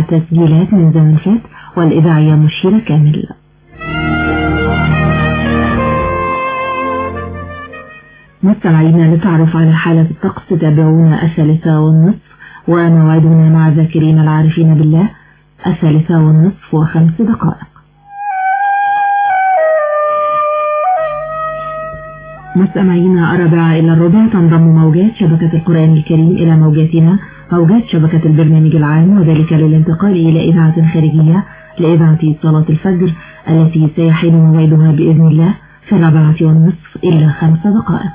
تسجيلات من زمن فات والإذاعية مشيرة كامل مستمعينا لتعرف على حالة الطقس تابعونا الثالثة والنصف وموعدنا مع ذاكرين العارفين بالله الثالثة والنصف وخمس دقائق مستمعينا الرابعة إلى الربع تنضم موجات شبكة القرآن الكريم إلى موجاتنا موجات شبكة البرنامج العام وذلك للانتقال إلى إذاعة خارجية لإذاعة صلاة الفجر التي سيحين موعدها بإذن الله في الرابعة والنصف إلا خمس دقائق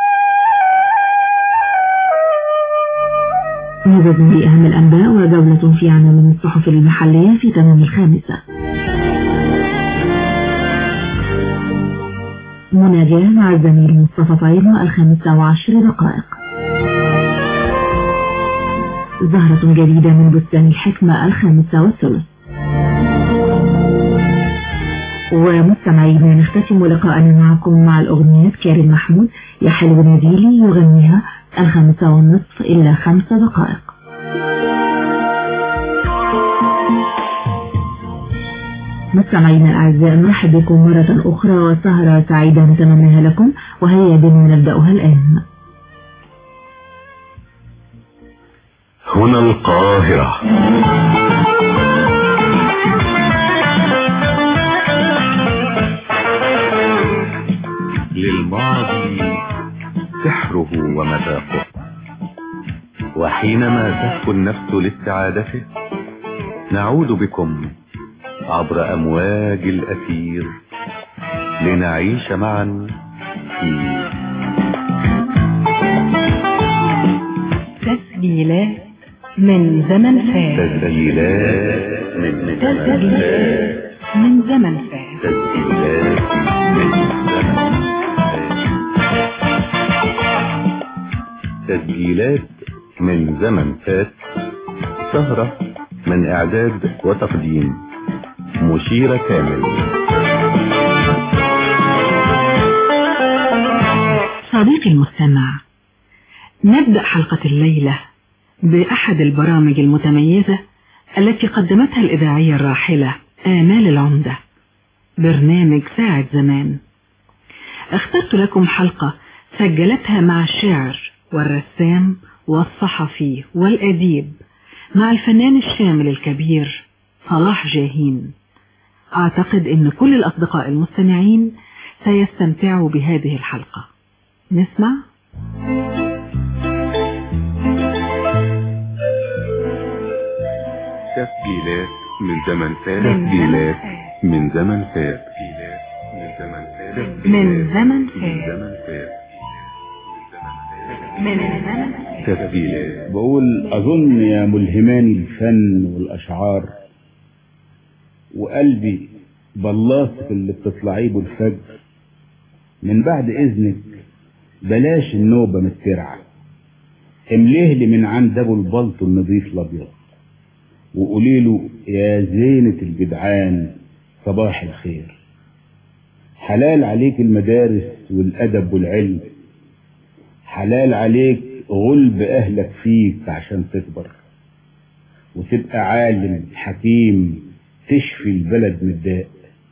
موجز بأهم الأنباء وجولة في عناوين الصحف المحلية في تمام الخامسة مناجاة مع الزميل مصطفى طيب الخامسة وعشر دقائق زهرة جديدة من بستان الحكمة الخامسة والثلث ومستمعينا نختتم لقاءنا معكم مع الأغنيات كارم محمود يا حلو ناديلي يغنيها الخامسة والنصف إلا خمس دقائق مستمعينا الأعزاء نرحب بكم مرة أخرى وسهرة سعيدة نتمناها لكم وهيا بنا نبدأها الآن هنا القاهرة للماضي سحره ومذاقه وحينما تهفو النفس لاستعادته نعود بكم عبر أمواج الأثير لنعيش معا في تسجيلات من زمن فات تسجيلات من زمن تسجيلات من زمن فات تسجيلات من زمن تسجيلات من زمن فات سهرة من إعداد وتقديم مشيرة كامل صديقي المستمع نبدأ حلقة الليلة بأحد البرامج المتميزة التي قدمتها الإذاعية الراحلة آمال العمدة برنامج ساعة زمان اخترت لكم حلقة سجلتها مع الشاعر والرسام والصحفي والأديب مع الفنان الشامل الكبير صلاح جاهين أعتقد أن كل الأصدقاء المستمعين سيستمتعوا بهذه الحلقة نسمع؟ تسجيلات من زمن فات تسجيلات من زمن فات من زمن فات من زمن فات من زمن فات تسجيلات بقول أظن يا ملهماني الفن والأشعار وقلبي بلاصق اللي بتطلعيه بالفجر من بعد إذنك بلاش النوبة مترعة امليه لي من عند أبو البلط النظيف الأبيض وقولي له يا زينة الجدعان صباح الخير حلال عليك المدارس والأدب والعلم حلال عليك غلب أهلك فيك عشان تكبر وتبقى عالم حكيم تشفي البلد من الداء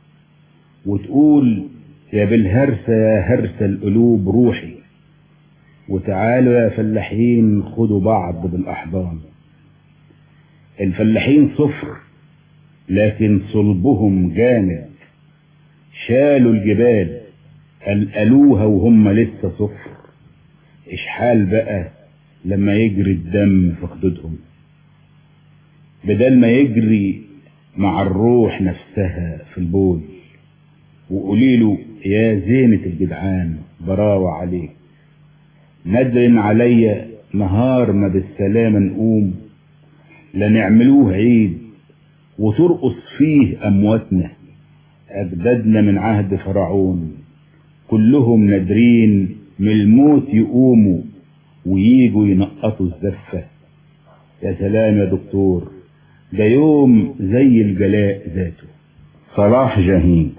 وتقول يا بالهرسة يا هرسة القلوب روحي وتعالوا يا فلاحين خدوا بعض بالأحضان الفلاحين صفر لكن صلبهم جامد شالوا الجبال قلقلوها وهم لسه صفر اشحال بقى لما يجري الدم في خدودهم بدل ما يجري مع الروح نفسها في البول وقولي له يا زينة الجدعان براوة عليك ندرن عليا نهار ما بالسلامة نقوم لنعملوه عيد وترقص فيه أمواتنا أجدادنا من عهد فرعون كلهم نادرين من الموت يقوموا وييجوا ينقطوا الزفة يا سلام يا دكتور ده يوم زي الجلاء ذاته صلاح جاهين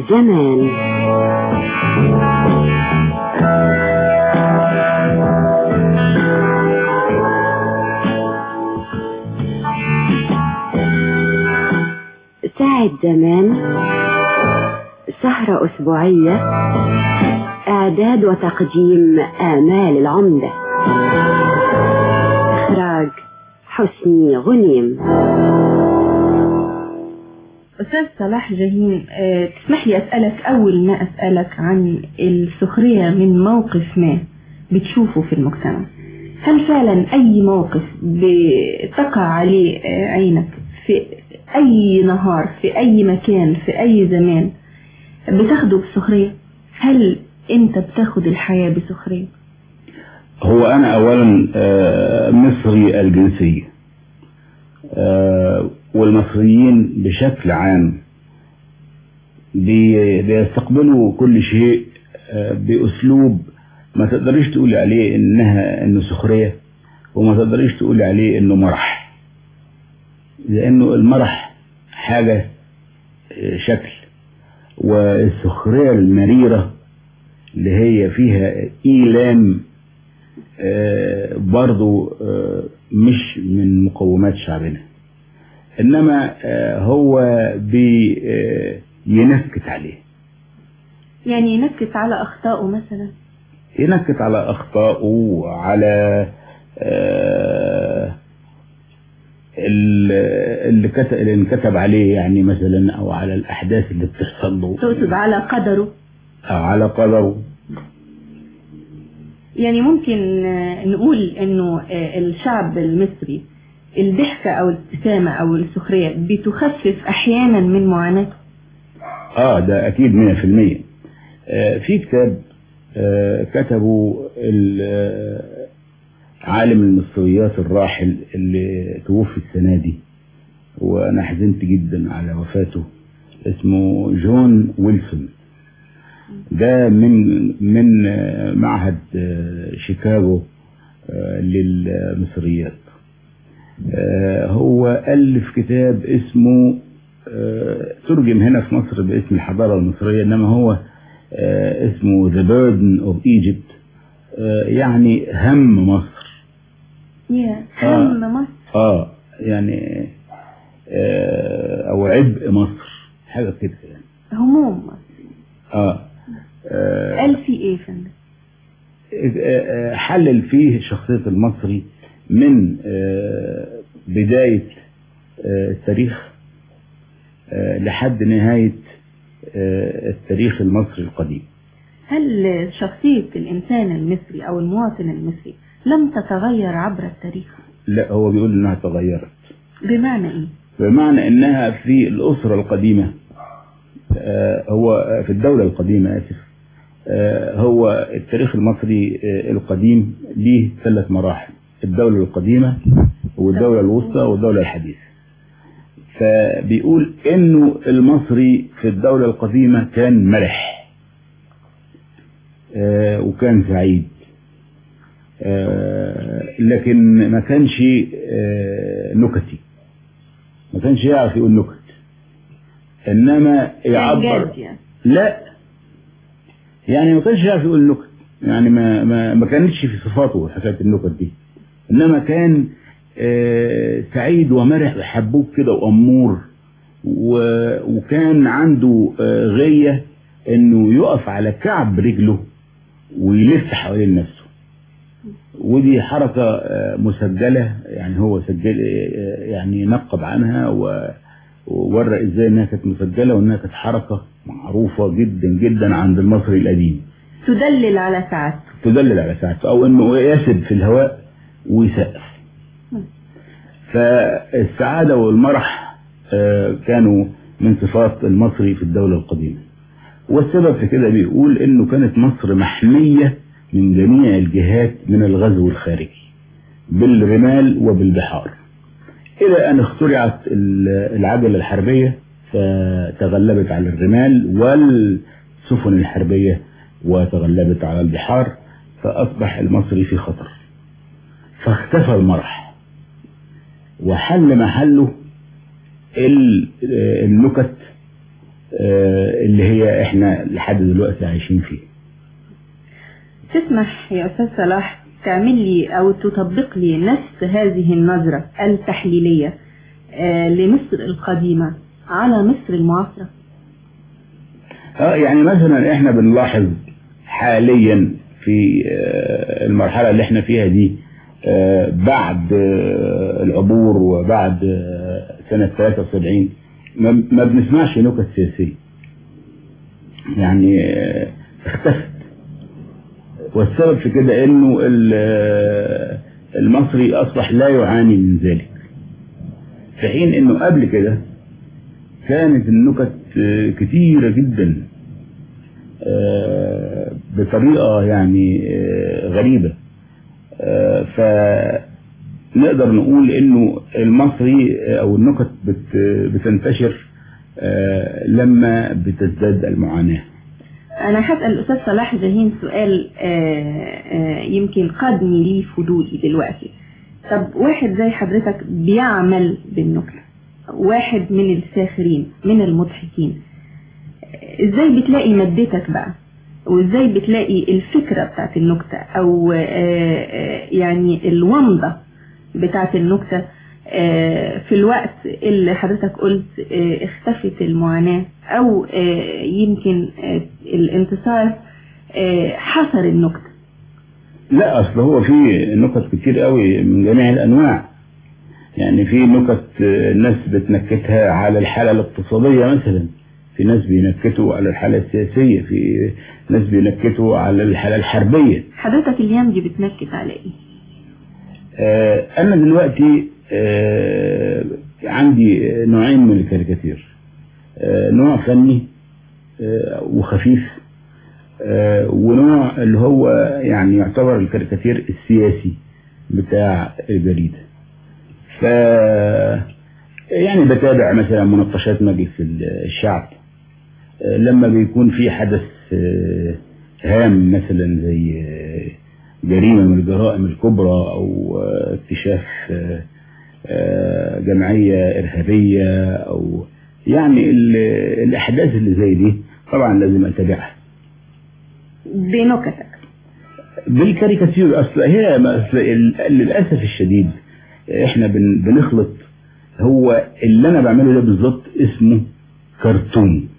زمان ساعة زمان سهرة أسبوعية إعداد وتقديم آمال العمدة إخراج حسني غنيم أستاذ صلاح جهيم آه، تسمح لي أسألك أول ما أسألك عن السخرية من موقف ما بتشوفه في المجتمع هل فعلا أي موقف بتقع عليه آه، عينك في أي نهار في أي مكان في أي زمان بتاخده بسخرية هل أنت بتاخد الحياة بسخرية هو أنا أولا آه، مصري الجنسية آه، والمصريين بشكل عام بي- بيستقبلوا كل شيء آه، بأسلوب ما تقدريش تقولي عليه إنها إنه سخرية وما تقدريش تقولي عليه إنه مرح لأنه المرح حاجة آه، شكل والسخرية المريرة اللي هي فيها إيلام آه، برضو آه، مش من مقومات شعبنا إنما آه، هو بينكت عليه يعني ينكت على أخطائه مثلا ينكت على أخطائه وعلى آه، ال- اللي كتب اللي انكتب عليه يعني مثلا أو على الأحداث اللي بتحصل له تقصد على قدره أو على قدره يعني ممكن آه، نقول انه آه، الشعب المصري الضحكة او الابتسامة او السخرية بتخفف احيانا من معاناته اه ده اكيد 100% آه في كتاب آه كتبه ال- آه، عالم المصريات الراحل اللي توفي السنة دي وانا حزنت جدا على وفاته اسمه جون ويلسون ده من من آه، معهد آه، شيكاغو آه، للمصريات آه، هو ألف كتاب اسمه آه، ترجم هنا في مصر باسم الحضارة المصرية إنما هو آه، اسمه The Burden of Egypt آه، يعني هم مصر يا آه. هم مصر اه يعني آه، أو عبء مصر حاجة كده يعني هموم مصر اه آه، قال في ايه يا فندم آه، حلل فيه شخصية المصري من آه، بداية آه، التاريخ آه، لحد نهاية آه، التاريخ المصري القديم هل شخصية الانسان المصري او المواطن المصري لم تتغير عبر التاريخ لا هو بيقول انها تغيرت بمعنى ايه بمعنى انها في الاسرة القديمة آه، هو في الدولة القديمة اسف آه، هو التاريخ المصري آه، القديم ليه ثلاث مراحل الدولة القديمة والدولة الوسطى والدولة الحديثة فبيقول انه المصري في الدولة القديمة كان مرح آه، وكان سعيد آه، لكن ما كانش آه، نكتي ما كانش يعرف يقول نكت انما يعبر جاد يعني لا يعني ما كانش يعرف يقول نكت يعني ما ما ما كانتش في صفاته حكايه النكت دي انما كان آه، سعيد ومرح وحبوب كده وامور و- وكان عنده آه، غيه انه يقف على كعب رجله ويلف حوالين نفسه ودي حركة آه، مسجلة يعني هو سجل آه، يعني نقب عنها و- وورى ازاي انها كانت مسجلة وانها كانت حركة معروفة جدا جدا عند المصري القديم تدلل على سعادته تدلل على ساعته او انه يسب في الهواء ويسقف فالسعادة والمرح آه، كانوا من صفات المصري في الدولة القديمة والسبب في كده بيقول انه كانت مصر محمية من جميع الجهات من الغزو الخارجي بالرمال وبالبحار الى ان اخترعت ال- العجلة الحربية فتغلبت على الرمال والسفن الحربية وتغلبت على البحار فاصبح المصري في خطر فاختفى المرح وحل محله ال- النكت آه، اللي هي احنا لحد دلوقتي عايشين فيه تسمح يا أستاذ صلاح تعمل لي أو تطبق لي نفس هذه النظرة التحليلية آه، لمصر القديمة على مصر المعاصرة اه يعني مثلا احنا بنلاحظ حاليا في آه، المرحلة اللي احنا فيها دي آه، بعد آه، العبور وبعد آه، سنة 73 ما ما بنسمعش نكت سياسية يعني آه، اختفت والسبب في كده انه ال- آه، المصري اصبح لا يعاني من ذلك في حين انه قبل كده كانت النكت آه، كتيرة جدا آه، بطريقة يعني آه، غريبة آه، فنقدر نقول انه المصري آه، او النكت بت- بتنتشر آه، لما بتزداد المعاناة أنا هسأل الأستاذ صلاح جاهين سؤال آه، آه، يمكن قادني لي فضولي دلوقتي طب واحد زي حضرتك بيعمل بالنكتة واحد من الساخرين من المضحكين ازاي بتلاقي مادتك بقى وازاي بتلاقي الفكرة بتاعت النكتة او آه، آه، يعني الومضة بتاعت النكتة آه، في الوقت اللي حضرتك قلت آه، اختفت المعاناة او آه، يمكن آه، الانتصار آه، حصر النكتة لا اصل هو في نكت كتير قوي من جميع الانواع يعني في نكت آه، الناس بتنكتها على الحالة الاقتصادية مثلا في ناس بينكتوا على الحالة السياسية في ناس بينكتوا على الحالة الحربية حضرتك اليوم دي بتنكت على ايه؟ آه، أنا دلوقتي آه، عندي نوعين من الكاريكاتير آه، نوع فني آه، وخفيف آه، ونوع اللي هو يعني يعتبر الكاريكاتير السياسي بتاع الجريدة ف يعني بتابع مثلا مناقشات مجلس الشعب آه، لما بيكون في حدث آه، هام مثلا زي آه، جريمة من الجرائم الكبرى أو آه، اكتشاف آه، آه، جمعية إرهابية أو يعني ال- الأحداث اللي زي دي طبعا لازم أتابعها بنكتك بالكاريكاتير أصل هي أصل ال- للأسف الشديد إحنا بن- بنخلط هو اللي أنا بعمله ده بالظبط اسمه كرتون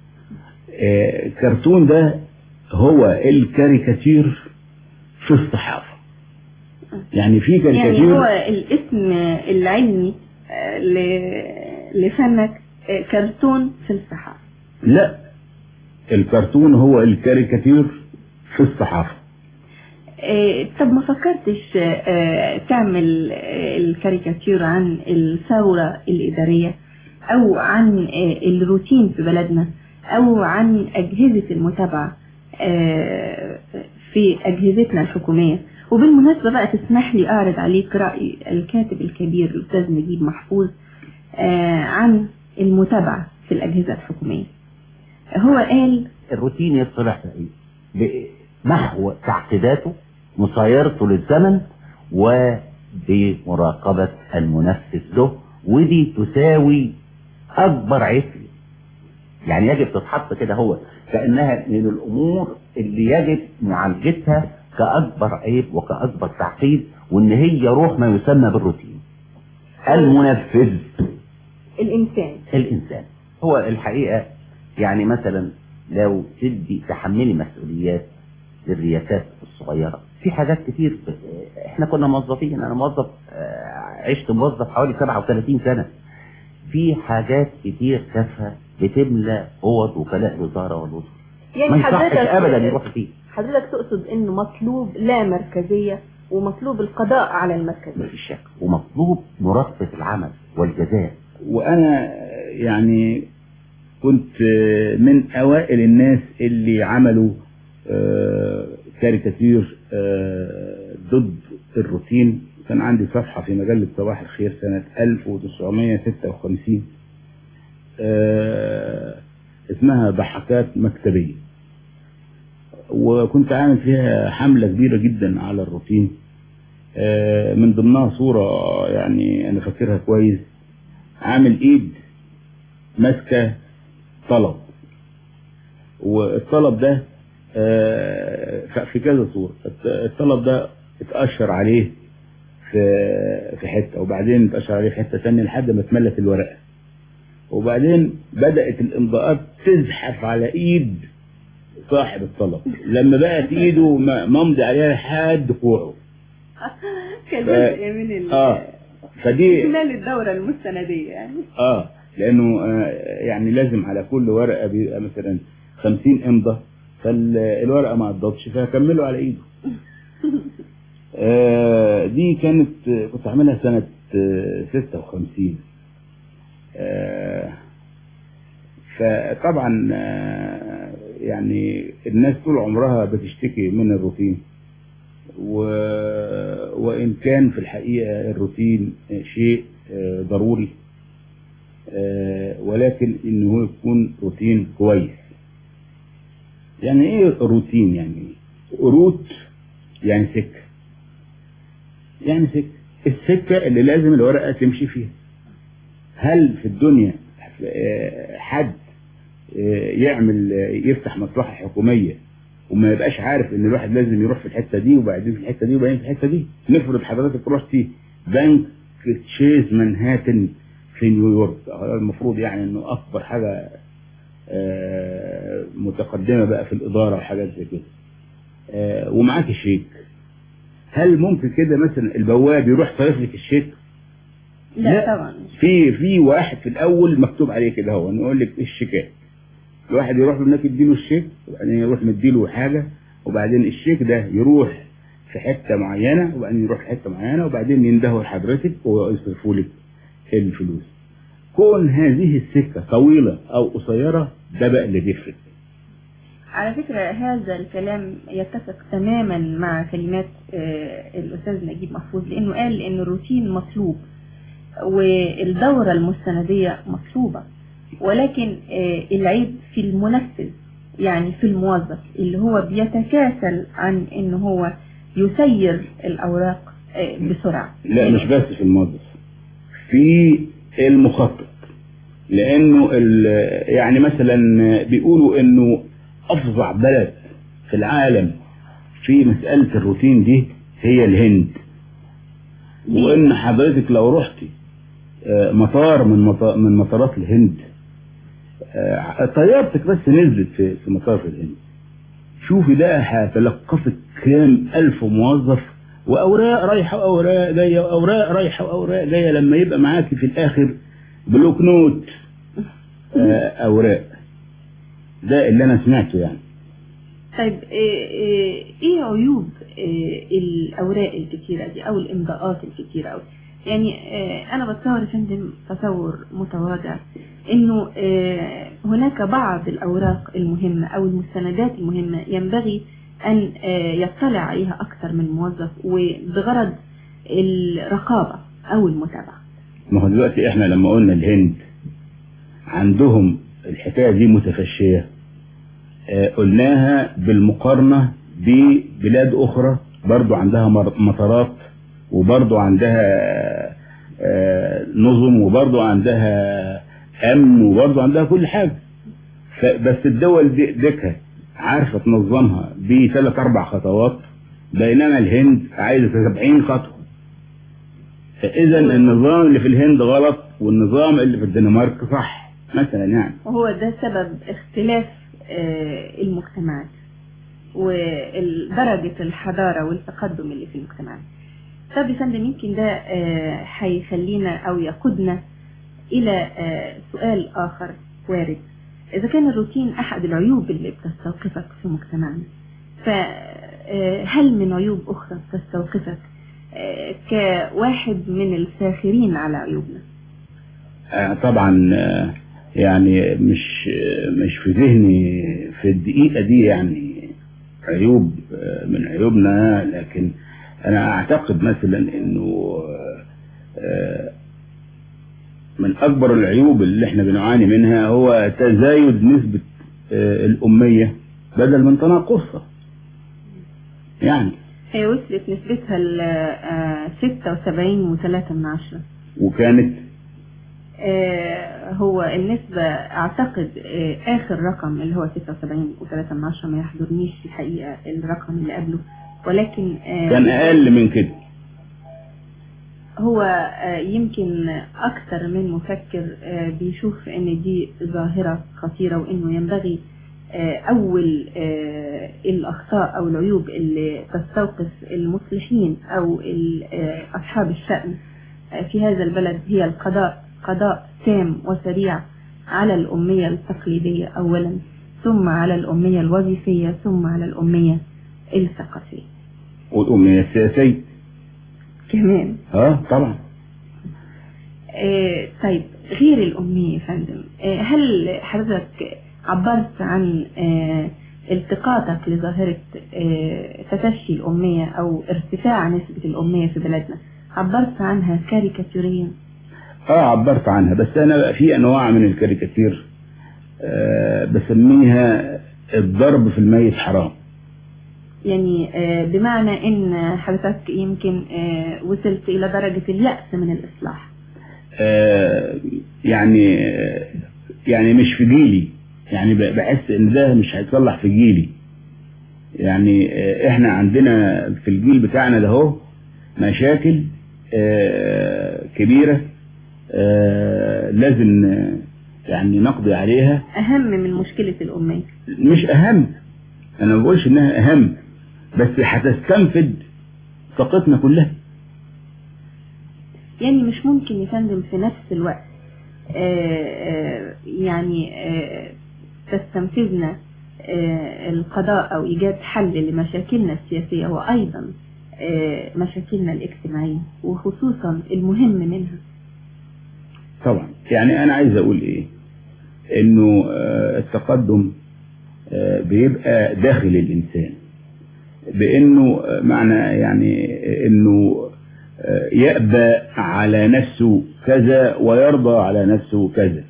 آه، كرتون ده هو الكاريكاتير في الصحافة يعني في يعني كاريكاتير هو الاسم العلمي آه، ل- لفنك آه، كرتون في الصحافة لا الكرتون هو الكاريكاتير في الصحافة آه، طب ما فكرتش آه، تعمل آه، الكاريكاتير عن الثورة الإدارية أو عن آه، الروتين في بلدنا أو عن أجهزة المتابعة آه، في أجهزتنا الحكومية وبالمناسبة بقى تسمح لي أعرض عليك رأي الكاتب الكبير الأستاذ نجيب محفوظ آه، عن المتابعة في الأجهزة الحكومية هو قال الروتين يصطلح بمحو تعقيداته مسايرته للزمن وبمراقبة المنفذ له ودي تساوي أكبر عفل يعني يجب تتحط كده هو كأنها من الأمور اللي يجب معالجتها كأكبر عيب وكأكبر تعقيد وإن هي روح ما يسمى بالروتين المنفذ الإنسان الإنسان هو الحقيقة يعني مثلا لو تدي تحملي مسؤوليات للرياسات الصغيرة في حاجات كتير احنا كنا موظفين انا موظف آه، عشت موظف حوالي 37 سنة في حاجات كتير تافهة بتملى اوض وكلاء الوزارة والوزراء ما يعني يصحش حضرتك ابدا يروح فيه حضرتك تقصد انه مطلوب لا مركزية ومطلوب القضاء على المركزية مفيش شك ومطلوب مراقبة العمل والجزاء وأنا يعني كنت من أوائل الناس اللي عملوا آه، كاريكاتير آه، ضد الروتين كان عندي صفحة في مجلة صباح الخير سنة 1956 آه، اسمها ضحكات مكتبية وكنت عامل فيها حملة كبيرة جدا على الروتين آه، من ضمنها صورة يعني أنا فاكرها كويس عامل إيد ماسكة طلب والطلب ده آه، ف- في كذا صورة الط- الطلب ده اتأشر عليه في في حتة وبعدين اتأشر عليه في حتة تانية لحد ما اتملت الورقة وبعدين بدأت الإمضاءات تزحف على إيد صاحب الطلب لما بقت إيده م- ممضي عليها لحد كوعه كجزء من ال- اه فدي خلال الدورة المستندية يعني اه لانه آه يعني لازم على كل ورقه بيبقى مثلا 50 امضه فالورقه ما قضتش فهكمله على ايده آه دي كانت آه، كنت عاملها سنه آه 56 آه فطبعا آه يعني الناس طول عمرها بتشتكي من الروتين و... وإن كان في الحقيقة الروتين شيء آه، ضروري آه، ولكن إنه هو يكون روتين كويس يعني إيه روتين يعني روت يعني سكة يعني سكة السكة اللي لازم الورقة تمشي فيها هل في الدنيا آه، حد آه، يعمل آه، يفتح مصلحة حكومية وما يبقاش عارف ان الواحد لازم يروح في الحته دي وبعدين في الحته دي وبعدين في الحته دي نفرض حضرتك رحتي بنك تشيز منهاتن في نيويورك المفروض يعني انه اكبر حاجه آه، متقدمه بقى في الاداره وحاجات زي كده آه، ومعاك الشيك هل ممكن كده مثلا البواب يروح صارف لك الشيك لا, لا. طبعا في في واحد في الاول مكتوب عليه كده هو نقول لك الشيكات الواحد يروح له هناك يديله الشيك وبعدين يروح مديله حاجه وبعدين الشيك ده يروح في حته معينه وبعدين يروح في حته معينه وبعدين يندهوا لحضرتك ويصرفوا لك الفلوس كون هذه السكه طويله او قصيره ده بقى اللي بيفرق على فكرة هذا الكلام يتفق تماما مع كلمات آه، الأستاذ نجيب محفوظ لأنه قال إن الروتين مطلوب والدورة المستندية مطلوبة ولكن آه، العيب في المنفذ يعني في الموظف اللي هو بيتكاسل عن إنه هو يسير الأوراق آه، بسرعة لا مش بس في الموظف في المخطط لانه ال- يعني مثلا بيقولوا انه افظع بلد في العالم في مسألة الروتين دي هي الهند وان حضرتك لو رحتي آه، مطار من مطا- من مطارات الهند آه، طيارتك بس نزلت في في مطار في الهند شوفي ده هتلقفك كام ألف موظف وأوراق رايحة وأوراق جاية وأوراق رايحة وأوراق جاية لما يبقى معاكي في الآخر بلوك نوت آه، أوراق ده اللي أنا سمعته يعني طيب آه، آه، ايه عيوب آه، الاوراق الكتيره دي او الامضاءات الكتيره أوي يعني آه، انا بتصور يا فندم تصور متواضع انه آه، هناك بعض الاوراق المهمه او المستندات المهمه ينبغي ان آه، يطلع عليها اكثر من موظف وبغرض الرقابه او المتابعه ما هو دلوقتي احنا لما قلنا الهند عندهم الحكاية دي متفشية آه، قلناها بالمقارنة ببلاد أخرى برضو عندها مر- مطارات وبرضو عندها آه، نظم وبرضو عندها أمن وبرضو عندها كل حاجة ف- بس الدول دي ديكها عارفة تنظمها بثلاث أربع خطوات بينما الهند عايزة 70 خطوة فإذا النظام اللي في الهند غلط والنظام اللي في الدنمارك صح مثلا يعني وهو ده سبب اختلاف آه، المجتمعات ودرجة الحضارة والتقدم اللي في المجتمعات طب يا فندم يمكن ده آه، هيخلينا أو يقودنا إلى آه، سؤال آخر وارد إذا كان الروتين أحد العيوب اللي بتستوقفك في مجتمعنا فهل من عيوب أخرى تستوقفك آه، كواحد من الساخرين على عيوبنا آه، طبعا آه، يعني مش آه، مش في ذهني في الدقيقة دي يعني عيوب آه، من عيوبنا لكن أنا أعتقد مثلا إنه آه، آه، من أكبر العيوب اللي إحنا بنعاني منها هو تزايد نسبة آه، الأمية بدل من تناقصها يعني هي وصلت نسبتها ل 76 وثلاثة من عشرة وكانت آه، هو النسبة أعتقد آه، آخر رقم اللي هو 76 و3 من عشرة ما يحضرنيش في الحقيقة الرقم اللي قبله ولكن آه، كان اقل من كده هو آه، يمكن أكثر من مفكر آه، بيشوف إن دي ظاهرة خطيرة وإنه ينبغي آه، أول آه، الأخطاء أو العيوب اللي تستوقف المصلحين أو ال- آه، أصحاب الشأن آه، في هذا البلد هي القضاء قضاء تام وسريع على الأمية التقليدية أولا ثم على الأمية الوظيفية ثم على الأمية الثقافية والامنيه السياسيه كمان اه طبعا آه، طيب غير الأمية يا فندم آه، هل حضرتك عبرت عن آه، التقاطك لظاهرة آه، تفشي الأمية أو ارتفاع نسبة الأمية في بلدنا عبرت عنها كاريكاتوريا اه عبرت عنها بس انا بقى في انواع من الكاريكاتير آه بسميها الضرب في الميت حرام يعني آه، بمعنى ان حضرتك يمكن آه، وصلت الى درجة اليأس من الاصلاح آه يعني آه يعني مش في جيلي يعني ب- بحس ان ده مش هيتصلح في جيلي يعني آه احنا عندنا في الجيل بتاعنا ده هو مشاكل آه كبيرة آه لازم آه، يعني نقضي عليها اهم من مشكلة الامية مش اهم انا ما بقولش انها اهم بس هتستنفد طاقتنا كلها يعني مش ممكن يا فندم في نفس الوقت آه، آه، يعني آه، تستنفذنا آه، القضاء او ايجاد حل لمشاكلنا السياسية وايضا آه، مشاكلنا الاجتماعية وخصوصا المهم منها طبعا يعني انا عايز اقول ايه انه آه، التقدم آه، بيبقى داخل الانسان بانه آه، معنى يعني انه آه، يأبى على نفسه كذا ويرضى على نفسه كذا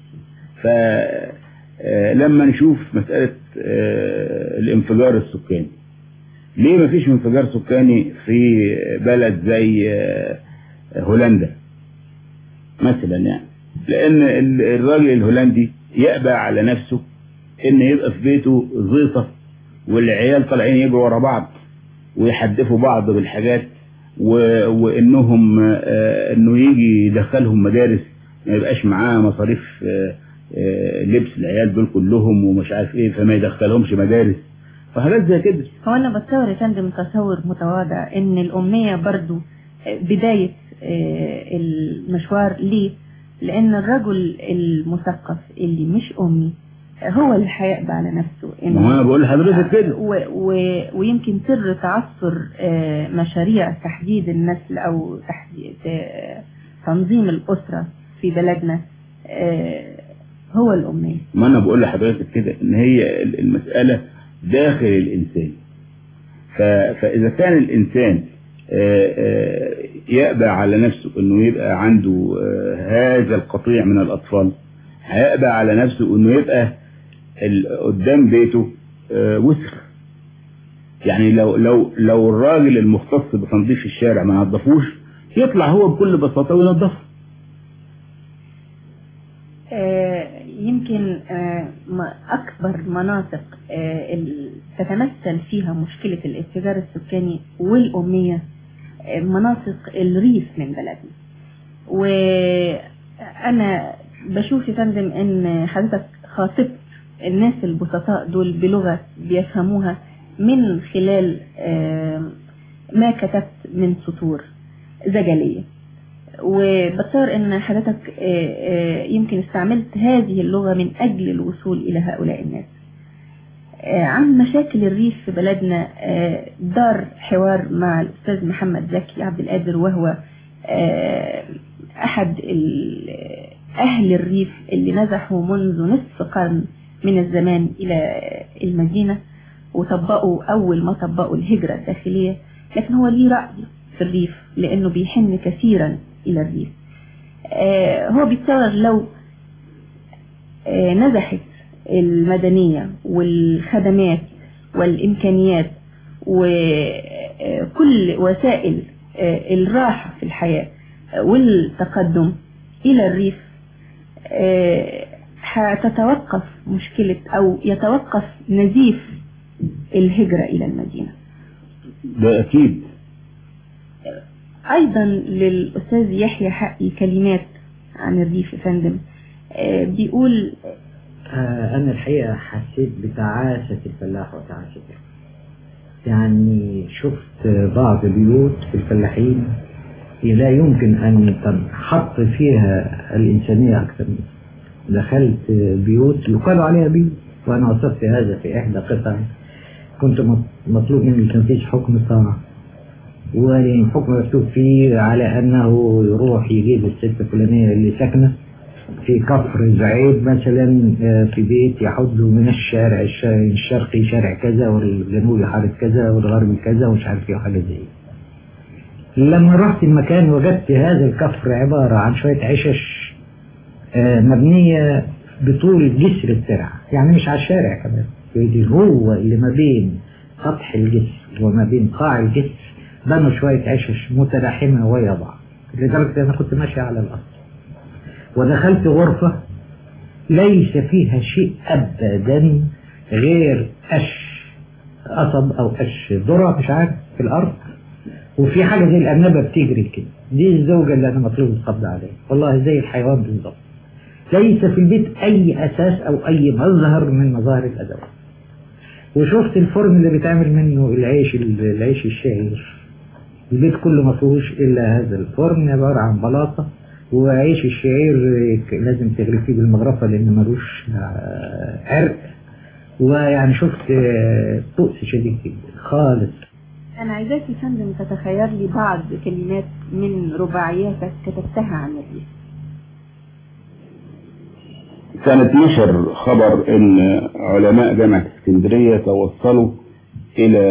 فلما نشوف مسألة آه، الانفجار السكاني ليه ما فيش انفجار سكاني في بلد زي آه، هولندا مثلا يعني لان ال- الراجل الهولندي يأبى على نفسه ان يبقى في بيته زيطة والعيال طالعين يجروا ورا بعض ويحدفوا بعض بالحاجات و... وانهم آه، انه يجي يدخلهم مدارس ما يبقاش معاه مصاريف آه، آه، لبس العيال دول كلهم ومش عارف ايه فما يدخلهمش مدارس فحاجات زي كده هو انا بتصور يا فندم تصور متواضع ان الامية برضو آه، بداية آه، المشوار ليه لان الرجل المثقف اللي مش امي آه، هو اللي هيقبل على نفسه ما هو انا بقول لحضرتك كده و و ويمكن سر تعثر آه، مشاريع تحديد النسل او تحديد آه، تنظيم الاسرة في بلدنا آه، هو الامية ما انا بقول لحضرتك كده ان هي ال- المسألة داخل الانسان ف... فاذا كان الانسان آه، آه، يأبى على نفسه انه يبقى عنده آه، هذا القطيع من الاطفال هيأبى على نفسه انه يبقى ال- قدام بيته آه، وسخ يعني لو لو لو الراجل المختص بتنظيف الشارع ما نظفوش يطلع هو بكل بساطة وينظفه آه، يمكن آه، ما- أكبر مناطق آه، ال- تتمثل فيها مشكلة الانفجار السكاني والأمية آه، مناطق الريف من بلدنا وأنا بشوف يا فندم إن حضرتك خاطبت الناس البسطاء دول بلغة بيفهموها من خلال آه، ما كتبت من سطور زجلية وبتصور ان حضرتك آه، آه، يمكن استعملت هذه اللغة من اجل الوصول الى هؤلاء الناس آه، عن مشاكل الريف في بلدنا آه، دار حوار مع الاستاذ محمد زكي عبد القادر وهو آه، احد ال- اهل الريف اللي نزحوا منذ نصف قرن من الزمان الى المدينة وطبقوا اول ما طبقوا الهجرة الداخلية لكن هو ليه رأي في الريف لانه بيحن كثيرا الى الريف آه، هو بيتصور لو آه، نزحت المدنية والخدمات والإمكانيات وكل وسائل آه، الراحة في الحياة آه، والتقدم إلى الريف آه، هتتوقف مشكلة أو يتوقف نزيف الهجرة إلى المدينة ده أكيد أيضا للأستاذ يحيى حقي كلمات عن الريف يا فندم آه، بيقول آه، أنا الحقيقة حسيت بتعاسة الفلاح وتعاسته يعني شفت بعض بيوت في الفلاحين لا يمكن أن تنحط فيها الإنسانية أكثر منه دخلت بيوت يقال عليها بيوت وأنا وصفت هذا في إحدى قطع كنت مطلوب مني تنفيذ حكم طاعة والحكم مكتوب فيه على أنه يروح يجيب الست الفلانية اللي ساكنة في كفر زعيد مثلا آه، في بيت يحد من الشارع الش- الشرقي شارع كذا والجنوبي حارة كذا والغربي كذا ومش عارف ايه وحاجة زي كده. لما رحت المكان وجدت هذا الكفر عبارة عن شوية عشش آه، مبنية بطول جسر الترع يعني مش على الشارع كمان اللي هو اللي ما بين سطح الجسر وما بين قاع الجسر بنوا شوية عشش متلاحمة ويا بعض لدرجة أنا كنت ماشي على الأرض ودخلت غرفة ليس فيها شيء أبدا غير قش قصب أو قش ذرة مش عارف في الأرض وفي حاجة زي الأرنبة بتجري كده دي الزوجة اللي أنا مطلوب القبض عليها والله زي الحيوان بالظبط ليس في البيت أي أساس أو أي مظهر من مظاهر الأدوات وشفت الفرن اللي بيتعمل منه العيش العيش الشعير البيت كله ما فيهوش إلا هذا الفرن عبارة عن بلاطة وعيش الشعير لازم تغرفيه بالمغرفة لأن ملوش آه، عرق ويعني شفت آه، بؤس شديد جدا خالص أنا عايزاك يا فندم تتخيل لي بعض كلمات من رباعياتك كتبتها عن الريف كانت نشر خبر ان علماء جامعة اسكندرية توصلوا الى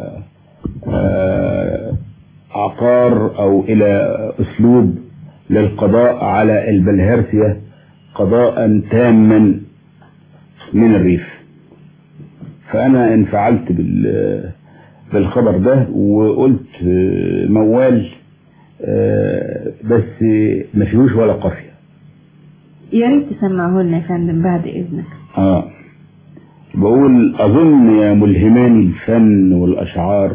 آه، عقار او الى اسلوب للقضاء على البلهارسيا قضاء تاما من الريف فانا انفعلت بال بالخبر ده وقلت آه، موال آه، بس ما فيهوش ولا قافيه يا ريت تسمعه لنا يا فندم بعد إذنك اه بقول اظن يا ملهماني الفن والاشعار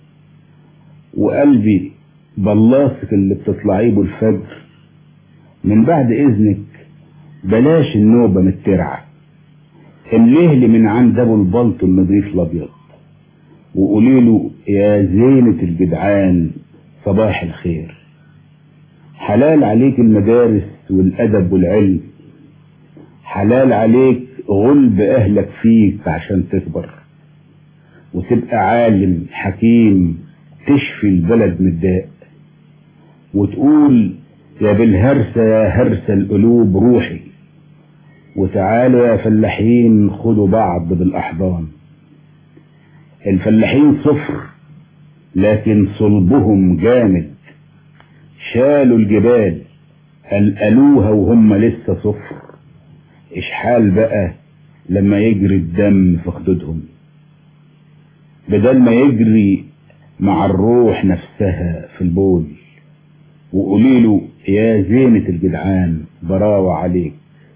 وقلبي بلاصك اللي بتطلعيه بالفجر من بعد اذنك بلاش النوبة من الترعة امليه لي من عند ابو البلط النظيف الابيض وقولي له يا زينة الجدعان صباح الخير حلال عليك المدارس والادب والعلم حلال عليك غلب اهلك فيك عشان تكبر وتبقى عالم حكيم تشفي البلد من الداء وتقول يا بالهرسة يا هرسة القلوب روحي وتعالوا يا فلاحين خدوا بعض بالأحضان الفلاحين صفر لكن صلبهم جامد شالوا الجبال قلقلوها وهم لسه صفر اشحال بقى لما يجري الدم في خدودهم بدل ما يجري مع الروح نفسها في البول وقولي له يا زينة الجدعان براوة عليك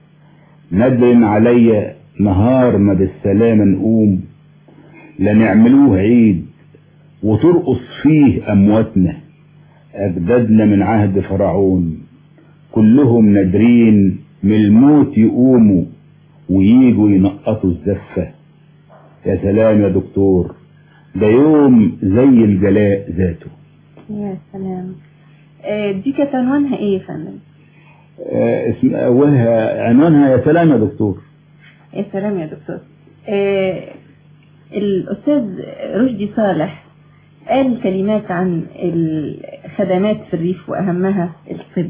ندرن عليا نهار ما بالسلامة نقوم لنعملوه عيد وترقص فيه أمواتنا أجدادنا من عهد فرعون كلهم نادرين من الموت يقوموا وييجوا ينقطوا الزفة يا سلام يا دكتور ده يوم زي الجلاء ذاته يا سلام آه، دي كانت عنوانها ايه يا فندم آه، اسم أولها عنوانها يا سلام يا دكتور يا سلام يا دكتور آه، الأستاذ رشدي صالح قال كلمات عن الخدمات في الريف وأهمها الطب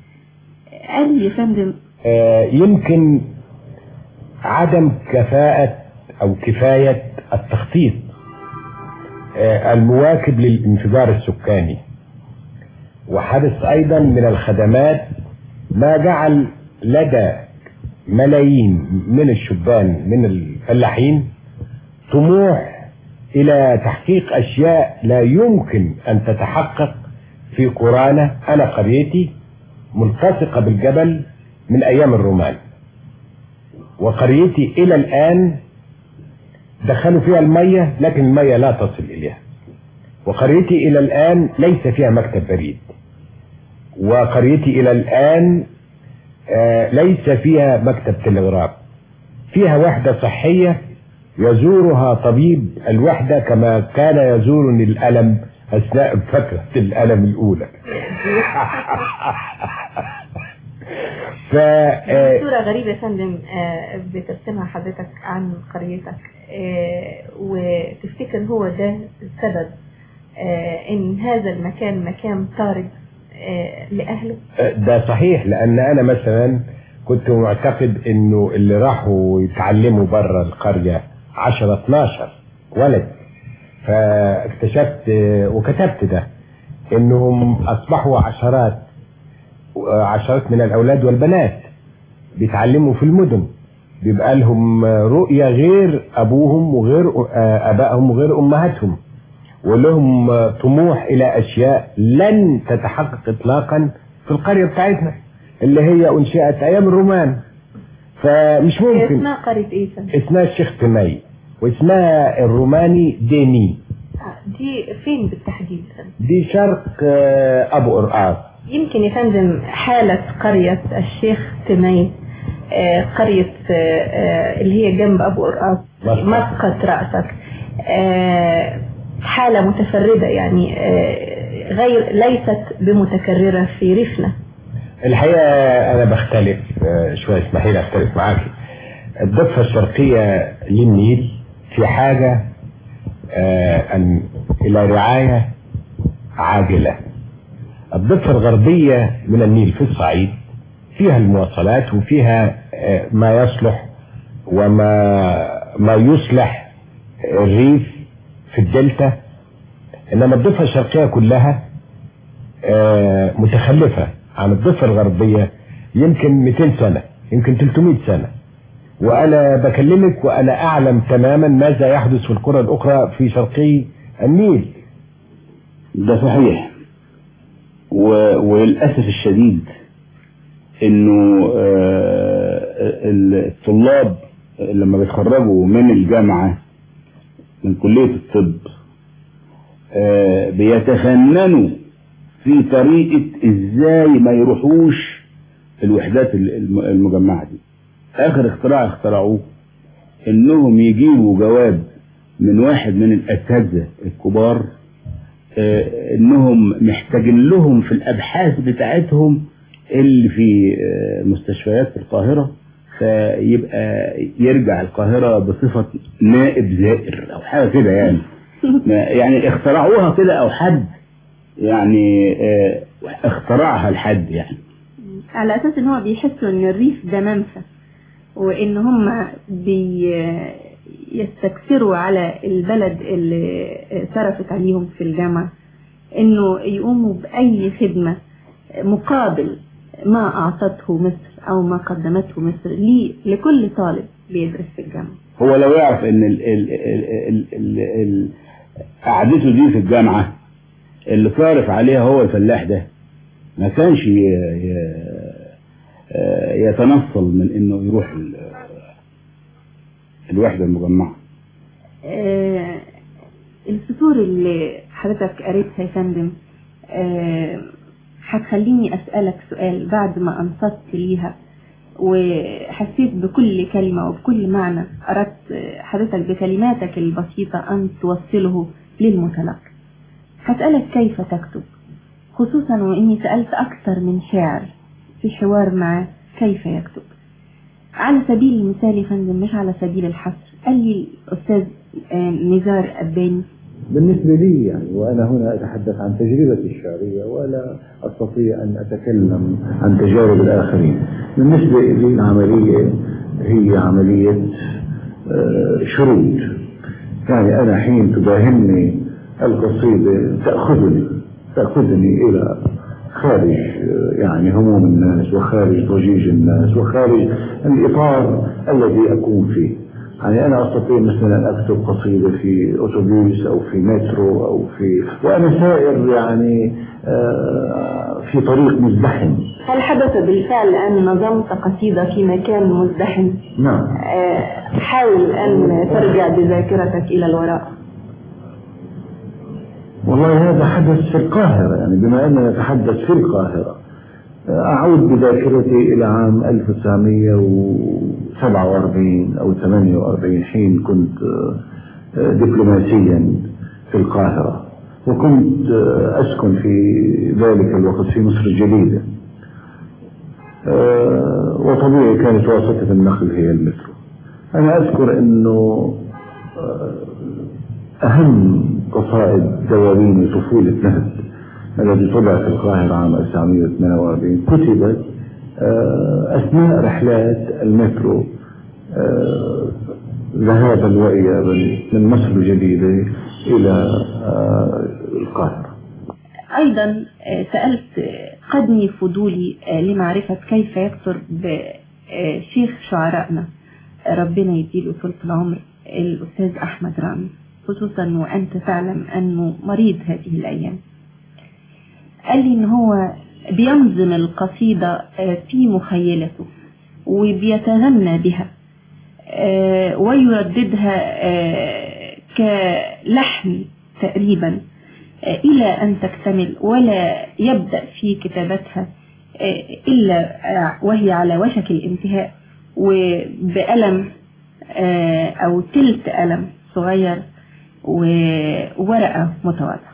قال يا فندم آه، يمكن عدم كفاءة أو كفاية التخطيط آه، المواكب للانفجار السكاني وحدث أيضا من الخدمات ما جعل لدى ملايين من الشبان من الفلاحين طموح إلى تحقيق أشياء لا يمكن أن تتحقق في قرانا أنا قريتي ملتصقة بالجبل من أيام الرومان وقريتي إلى الآن دخلوا فيها المية لكن المية لا تصل إليها وقريتي إلى الآن ليس فيها مكتب بريد وقريتي إلى الآن آه، ليس فيها مكتب تلغراف فيها وحدة صحية يزورها طبيب الوحدة كما كان يزورني الألم أثناء فترة الألم الأولى ف آه، صورة غريبة يا فندم آه، بترسمها حضرتك عن قريتك آه، وتفتكر هو ده السبب آه، ان هذا المكان مكان طارد آه، لأهله ده صحيح لان انا مثلا كنت معتقد انه اللي راحوا يتعلموا بره القرية 10 12 ولد فاكتشفت وكتبت ده انهم اصبحوا عشرات عشرات من الاولاد والبنات بيتعلموا في المدن بيبقى لهم رؤية غير ابوهم وغير ابائهم وغير امهاتهم ولهم طموح الى اشياء لن تتحقق اطلاقا في القرية بتاعتنا اللي هي انشئت ايام الرومان فمش ممكن اسمها قرية ايه فندم؟ اسمها الشيخ تمي واسمها الروماني ديني آه، دي فين بالتحديد فندم؟ دي شرق آه، ابو قرقاص يمكن يا فندم حالة قرية الشيخ تميم آه، قرية آه، آه، اللي هي جنب أبو قرقاص مسقط. مسقط رأسك آه، حالة متفردة يعني آه، غير ليست بمتكررة في ريفنا الحقيقة أنا بختلف آه، شوية اسمحي لي أختلف معاكي الضفة الشرقية للنيل في حاجة آه، أن إلى رعاية عاجلة الضفة الغربية من النيل في الصعيد فيها المواصلات وفيها آه، ما يصلح وما ما يصلح الريف في الدلتا انما الضفة الشرقية كلها آه، متخلفة عن الضفة الغربية يمكن 200 سنة يمكن 300 سنة وانا بكلمك وانا اعلم تماما ماذا يحدث في القرى الاخرى في شرقي النيل ده صحيح و... وللأسف الشديد انه آه، الطلاب لما بيتخرجوا من الجامعة من كلية الطب آه، بيتفننوا في طريقة ازاي ما يروحوش الوحدات الم- المجمعة دي اخر اختراع اخترعوه انهم يجيبوا جواب من واحد من الاساتذة الكبار آه، انهم محتاجين لهم في الابحاث بتاعتهم اللي في آه، مستشفيات في القاهرة فيبقى يرجع القاهرة بصفة نائب زائر او حاجة كده يعني ما- يعني اخترعوها كده او حد يعني آه، اخترعها الحد يعني على أساس إن هو بيحسوا إن الريف ده منفى وإن هم بيستكثروا على البلد اللي صرفت عليهم في الجامعة إنه يقوموا بأي خدمة مقابل ما أعطته مصر أو ما قدمته مصر لي- لكل طالب بيدرس في الجامعة هو لو يعرف ان ال ال ال ال ال ال قعدته دي في الجامعة اللي صارف عليها هو الفلاح ده ما كانش ي- ي- آه، يتنصل من انه يروح ال- الوحدة المجمعة آه، السطور اللي حضرتك قريتها يا فندم آه، هتخليني أسألك سؤال بعد ما أنصت ليها وحسيت بكل كلمة وبكل معنى أردت آه، حضرتك بكلماتك البسيطة أن توصله للمتلقي هسألك كيف تكتب خصوصا وإني سألت أكثر من شاعر في حوار معه كيف يكتب على سبيل المثال يا فندم مش على سبيل الحصر قال لي الأستاذ آه، نزار أباني بالنسبة لي يعني وأنا هنا أتحدث عن تجربتي الشعرية ولا أستطيع أن أتكلم عن تجارب الآخرين بالنسبة لي العملية هي عملية آه، شروط يعني أنا حين تداهمني القصيدة تأخذني تأخذني إلى خارج آه، يعني هموم الناس وخارج ضجيج الناس وخارج الإطار الذي أكون فيه يعني أنا أستطيع مثلا أن أكتب قصيدة في أتوبيس أو في مترو أو في وأنا سائر يعني آه، في طريق مزدحم هل حدث بالفعل أن نظمت قصيدة في مكان مزدحم نعم آه، حاول أن ترجع بذاكرتك إلى الوراء والله هذا حدث في القاهرة يعني بما أننا نتحدث في القاهرة أعود بذاكرتي إلى عام 1947 أو 48 حين كنت آه، دبلوماسيا في القاهرة وكنت آه، أسكن في ذلك الوقت في مصر الجديدة آه، وطبيعي كانت واسطة النقل هي المترو أنا أذكر أنه آه، أهم قصائد دواوين طفولة نهد الذي طبع في القاهرة عام 1948 كتبت آه، أثناء رحلات المترو آه، ذهابا وإيابا من مصر الجديدة إلى آه، القاهرة أيضا آه، سألت آه، قدني فضولي آه، لمعرفة كيف يكثر بشيخ شعرائنا آه، ربنا يديله طولة العمر الأستاذ أحمد رامي خصوصا وأنت تعلم أنه مريض هذه الأيام قال لي إن هو بينظم القصيدة آه، في مخيلته وبيتغنى بها آه، ويرددها آه، كلحن تقريبا آه، إلى أن تكتمل ولا يبدأ في كتابتها آه، إلا آه، وهي على وشك الانتهاء وبألم آه، أو تلت ألم صغير وورقة متواضعة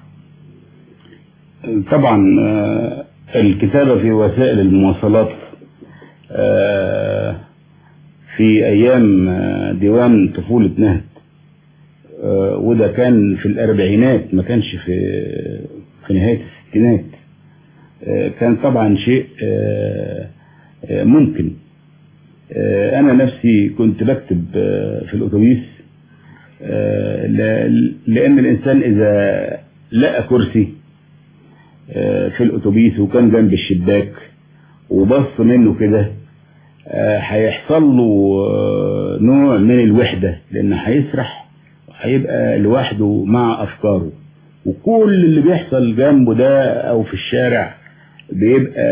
طبعا آه، الكتابة في وسائل المواصلات آه، في أيام آه، ديوان طفولة نهد آه، وده كان في الأربعينات ما كانش في في نهاية الستينات آه، كان طبعا شيء آه، آه، ممكن آه، أنا نفسي كنت بكتب آه، في الأتوبيس آه، ل- لأن الإنسان إذا لقى كرسي آه، في الأتوبيس وكان جنب الشباك وبص منه كده آه، هيحصل له آه، نوع من الوحدة لأن هيسرح وهيبقى لوحده مع أفكاره وكل اللي بيحصل جنبه ده أو في الشارع بيبقى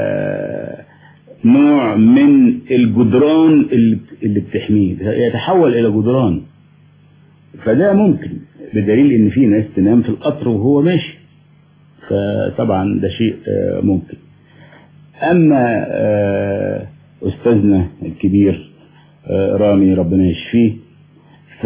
نوع من الجدران اللي اللي بتحميه يتحول إلى جدران فده ممكن بدليل إن في ناس تنام في القطر وهو ماشي فطبعا ده شيء آه، ممكن أما آه، أستاذنا الكبير آه، رامي ربنا يشفيه ف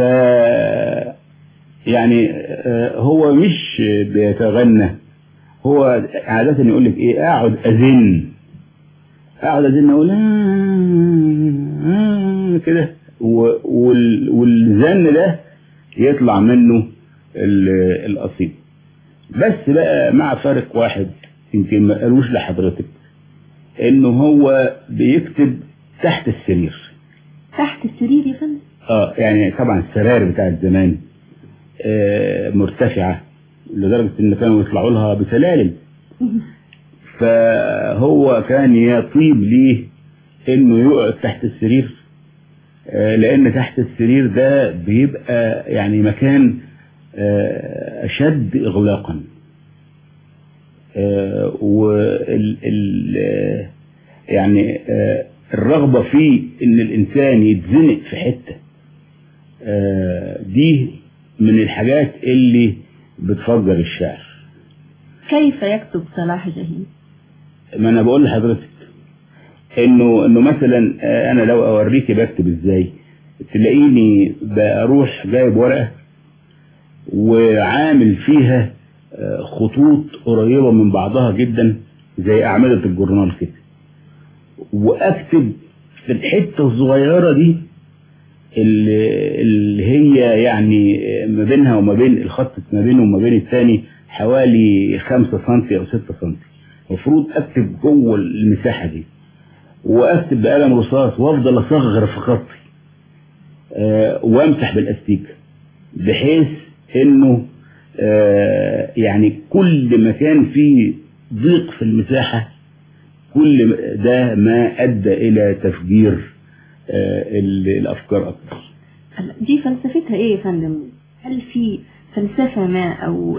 يعني آه، هو مش بيتغنى هو عادة يقول لك ايه اقعد اذن اقعد اذن اقول آه، آه، كده و- وال- والزن ده يطلع منه ال- القصيد بس بقى مع فارق واحد يمكن ما قالوش لحضرتك انه هو بيكتب تحت السرير تحت السرير يا فندم اه يعني طبعا السراير بتاعت زمان آه مرتفعة لدرجة ان كانوا يطلعوا لها بسلالم فهو كان يطيب ليه انه يقعد تحت السرير آه لان تحت السرير ده بيبقى يعني مكان آه اشد اغلاقا آه وال ال آه، يعني آه الرغبة في ان الانسان يتزنق في حتة آه دي من الحاجات اللي بتفجر الشعر كيف يكتب صلاح جاهين ما انا بقول لحضرتك انه انه مثلا آه، انا لو اوريكي بكتب ازاي تلاقيني بروح جايب ورقة وعامل فيها آه، خطوط قريبة من بعضها جدا زي أعمدة الجورنال كده وأكتب في الحتة الصغيرة دي اللي اللي هي يعني ما بينها وما بين الخط ما بينه وما بين الثاني حوالي خمسة سنتي أو ستة سنتي المفروض أكتب جوه المساحة دي وأكتب بقلم رصاص وأفضل أصغر في خطي آه، وأمسح بالأستيكة بحيث إنه آه، يعني كل ما كان فيه ضيق في المساحة كل ما- ده ما أدى إلى تفجير آه، ال- الأفكار أكتر دي فلسفتها ايه يا فندم هل في فلسفة ما او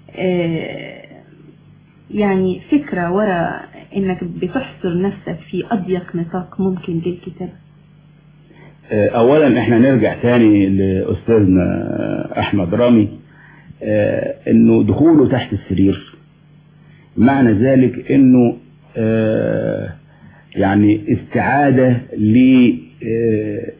آه يعني فكرة وراء انك بتحصر نفسك في اضيق نطاق ممكن للكتابة آه، اولا احنا نرجع تاني لاستاذنا احمد رامي آه، انه دخوله تحت السرير معنى ذلك انه آه، يعني استعادة ل آه،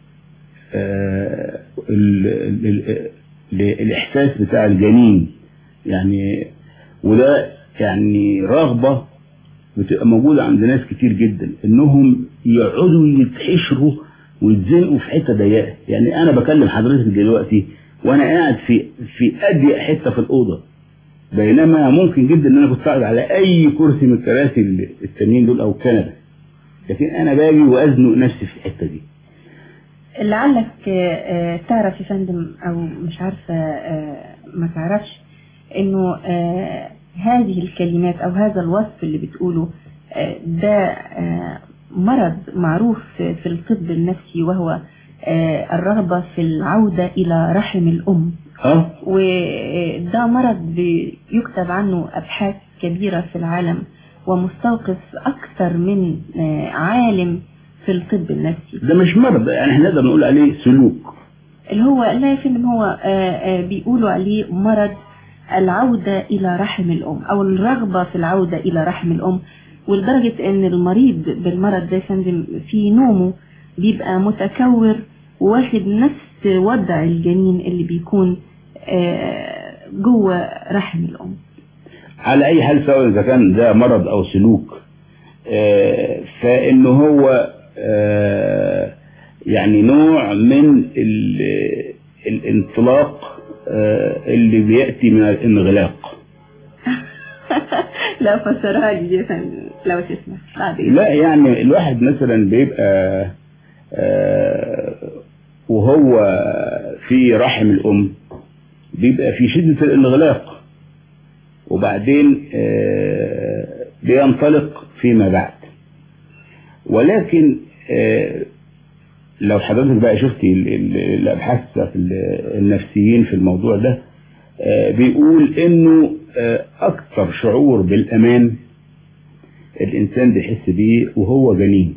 آه، ال- ال- ال- للاحساس بتاع الجنين يعني وده يعني رغبة بتبقى موجودة عند ناس كتير جدا انهم يقعدوا يتحشروا ويتزنقوا في حتة ضيقة يعني انا بكلم حضرتك دلوقتي وانا قاعد في في اضيق حتة في الاوضة بينما ممكن جدا ان انا كنت قاعد على اي كرسي من الكراسي التانيين دول او كنبة لكن انا باجي وازنق نفسي في الحتة دي لعلك آه، آه، تعرف يا فندم او مش عارفة آه، ما تعرفش انه آه، هذه الكلمات او هذا الوصف اللي بتقوله آه، ده آه، مرض معروف في في الطب النفسي وهو آه، الرغبة في العودة إلى رحم الأم اه وده مرض بيكتب عنه أبحاث كبيرة في العالم ومستوقف أكثر من آه، عالم في الطب النفسي ده مش مرض يعني احنا نقدر نقول عليه سلوك اللي هو لا يا فندم هو آه، آه، بيقولوا عليه مرض العودة إلى رحم الأم أو الرغبة في العودة إلى رحم الأم ولدرجة إن المريض بالمرض ده يا فندم في نومه بيبقى متكور واخد نفس وضع الجنين اللي بيكون آه، جوه رحم الأم على اي حال سواء اذا كان ده مرض او سلوك آه، فانه هو آه، يعني نوع من ال- الانطلاق آه، اللي بيأتي من الانغلاق لا فسرها لي يا فندم لو تسمح بعد إذنك. لا يعني الواحد مثلا بيبقى آه، وهو في رحم الأم بيبقى في شدة الانغلاق وبعدين آه، بينطلق فيما بعد ولكن آه، لو حضرتك بقى شفتي ال- ال- الأبحاث بتاعت ال- النفسيين في الموضوع ده آه، بيقول إنه آه، أكثر شعور بالأمان الإنسان بيحس بيه وهو جنين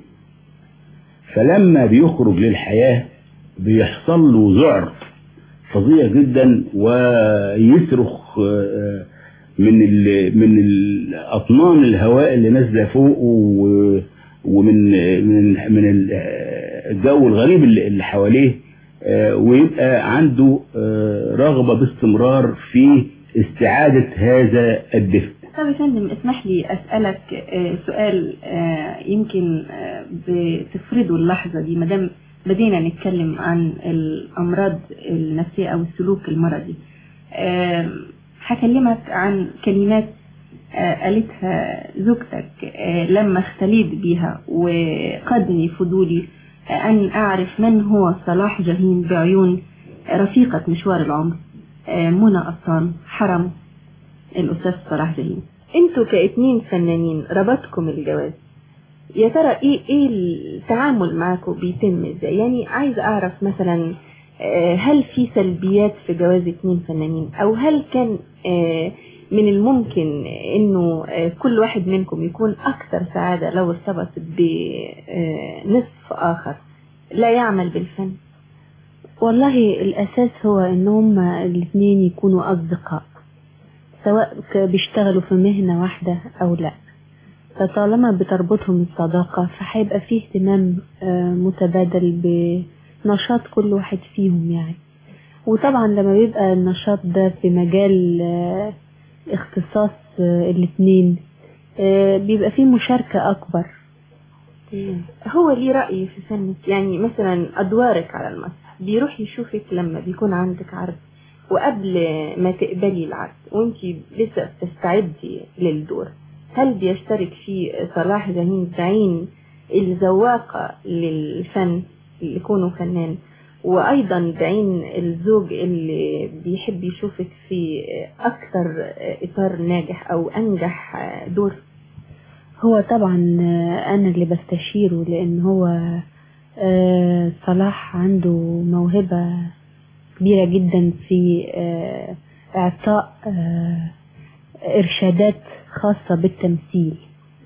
فلما بيخرج للحياة بيحصل له ذعر فظيع جدا ويصرخ آه، من ال من ال- اطنان الهواء اللي نازله فوقه و- ومن من من ال- الجو الغريب اللي اللي حواليه آه، ويبقى عنده آه، رغبه باستمرار في استعاده هذا الدفء طب يا فندم اسمح لي أسألك آه، سؤال آه، يمكن آه، بتفرضه اللحظة دي مادام بدينا نتكلم عن الأمراض النفسية أو السلوك المرضي آه، هكلمك عن كلمات آه، قالتها زوجتك آه، لما اختليت بيها وقادني فضولي آه، أن أعرف من هو صلاح جاهين بعيون رفيقة مشوار العمر آه، منى أسطان حرم الأستاذ صلاح جاهين انتوا كاتنين فنانين ربطكم الجواز يا ترى ايه ايه التعامل معاكم بيتم ازاي يعني عايز اعرف مثلا آه، هل في سلبيات في جواز اتنين فنانين او هل كان آه، من الممكن انه آه، كل واحد منكم يكون اكثر سعادة لو ارتبط بنصف اخر لا يعمل بالفن والله الأساس هو إن هما الاتنين يكونوا أصدقاء سواء ك- بيشتغلوا في مهنة واحدة أو لا فطالما بتربطهم الصداقة فهيبقى فيه اهتمام آه، متبادل بنشاط كل واحد فيهم يعني وطبعا لما بيبقى النشاط ده في مجال آه، اختصاص آه، الاتنين آه، بيبقى فيه مشاركة أكبر هو ليه رأي في فنك يعني مثلا أدوارك على المسرح بيروح يشوفك لما بيكون عندك عرض وقبل ما تقبلي العرض وانت لسه بتستعدي للدور هل بيشترك فيه صلاح جاهين بعين الذواقة للفن اللي يكونوا فنان وأيضا بعين الزوج اللي بيحب يشوفك في أكثر إطار ناجح أو أنجح دور هو طبعا آه، أنا اللي بستشيره لأن هو آه، صلاح عنده موهبة كبيرة جدا في آه، إعطاء آه، إرشادات خاصة بالتمثيل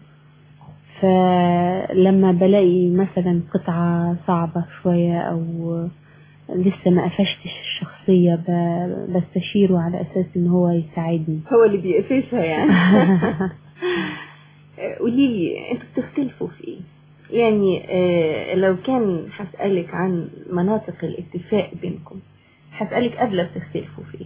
فلما بلاقي مثلا قطعة صعبة شوية أو لسه ما قفشتش الشخصية ب- بستشيره على أساس إن هو يساعدني هو اللي بيقفشها يعني قولي لي انتوا بتختلفوا في ايه يعني آه، لو كان هسألك عن مناطق الاتفاق بينكم هسألك قبل بتختلفوا في ايه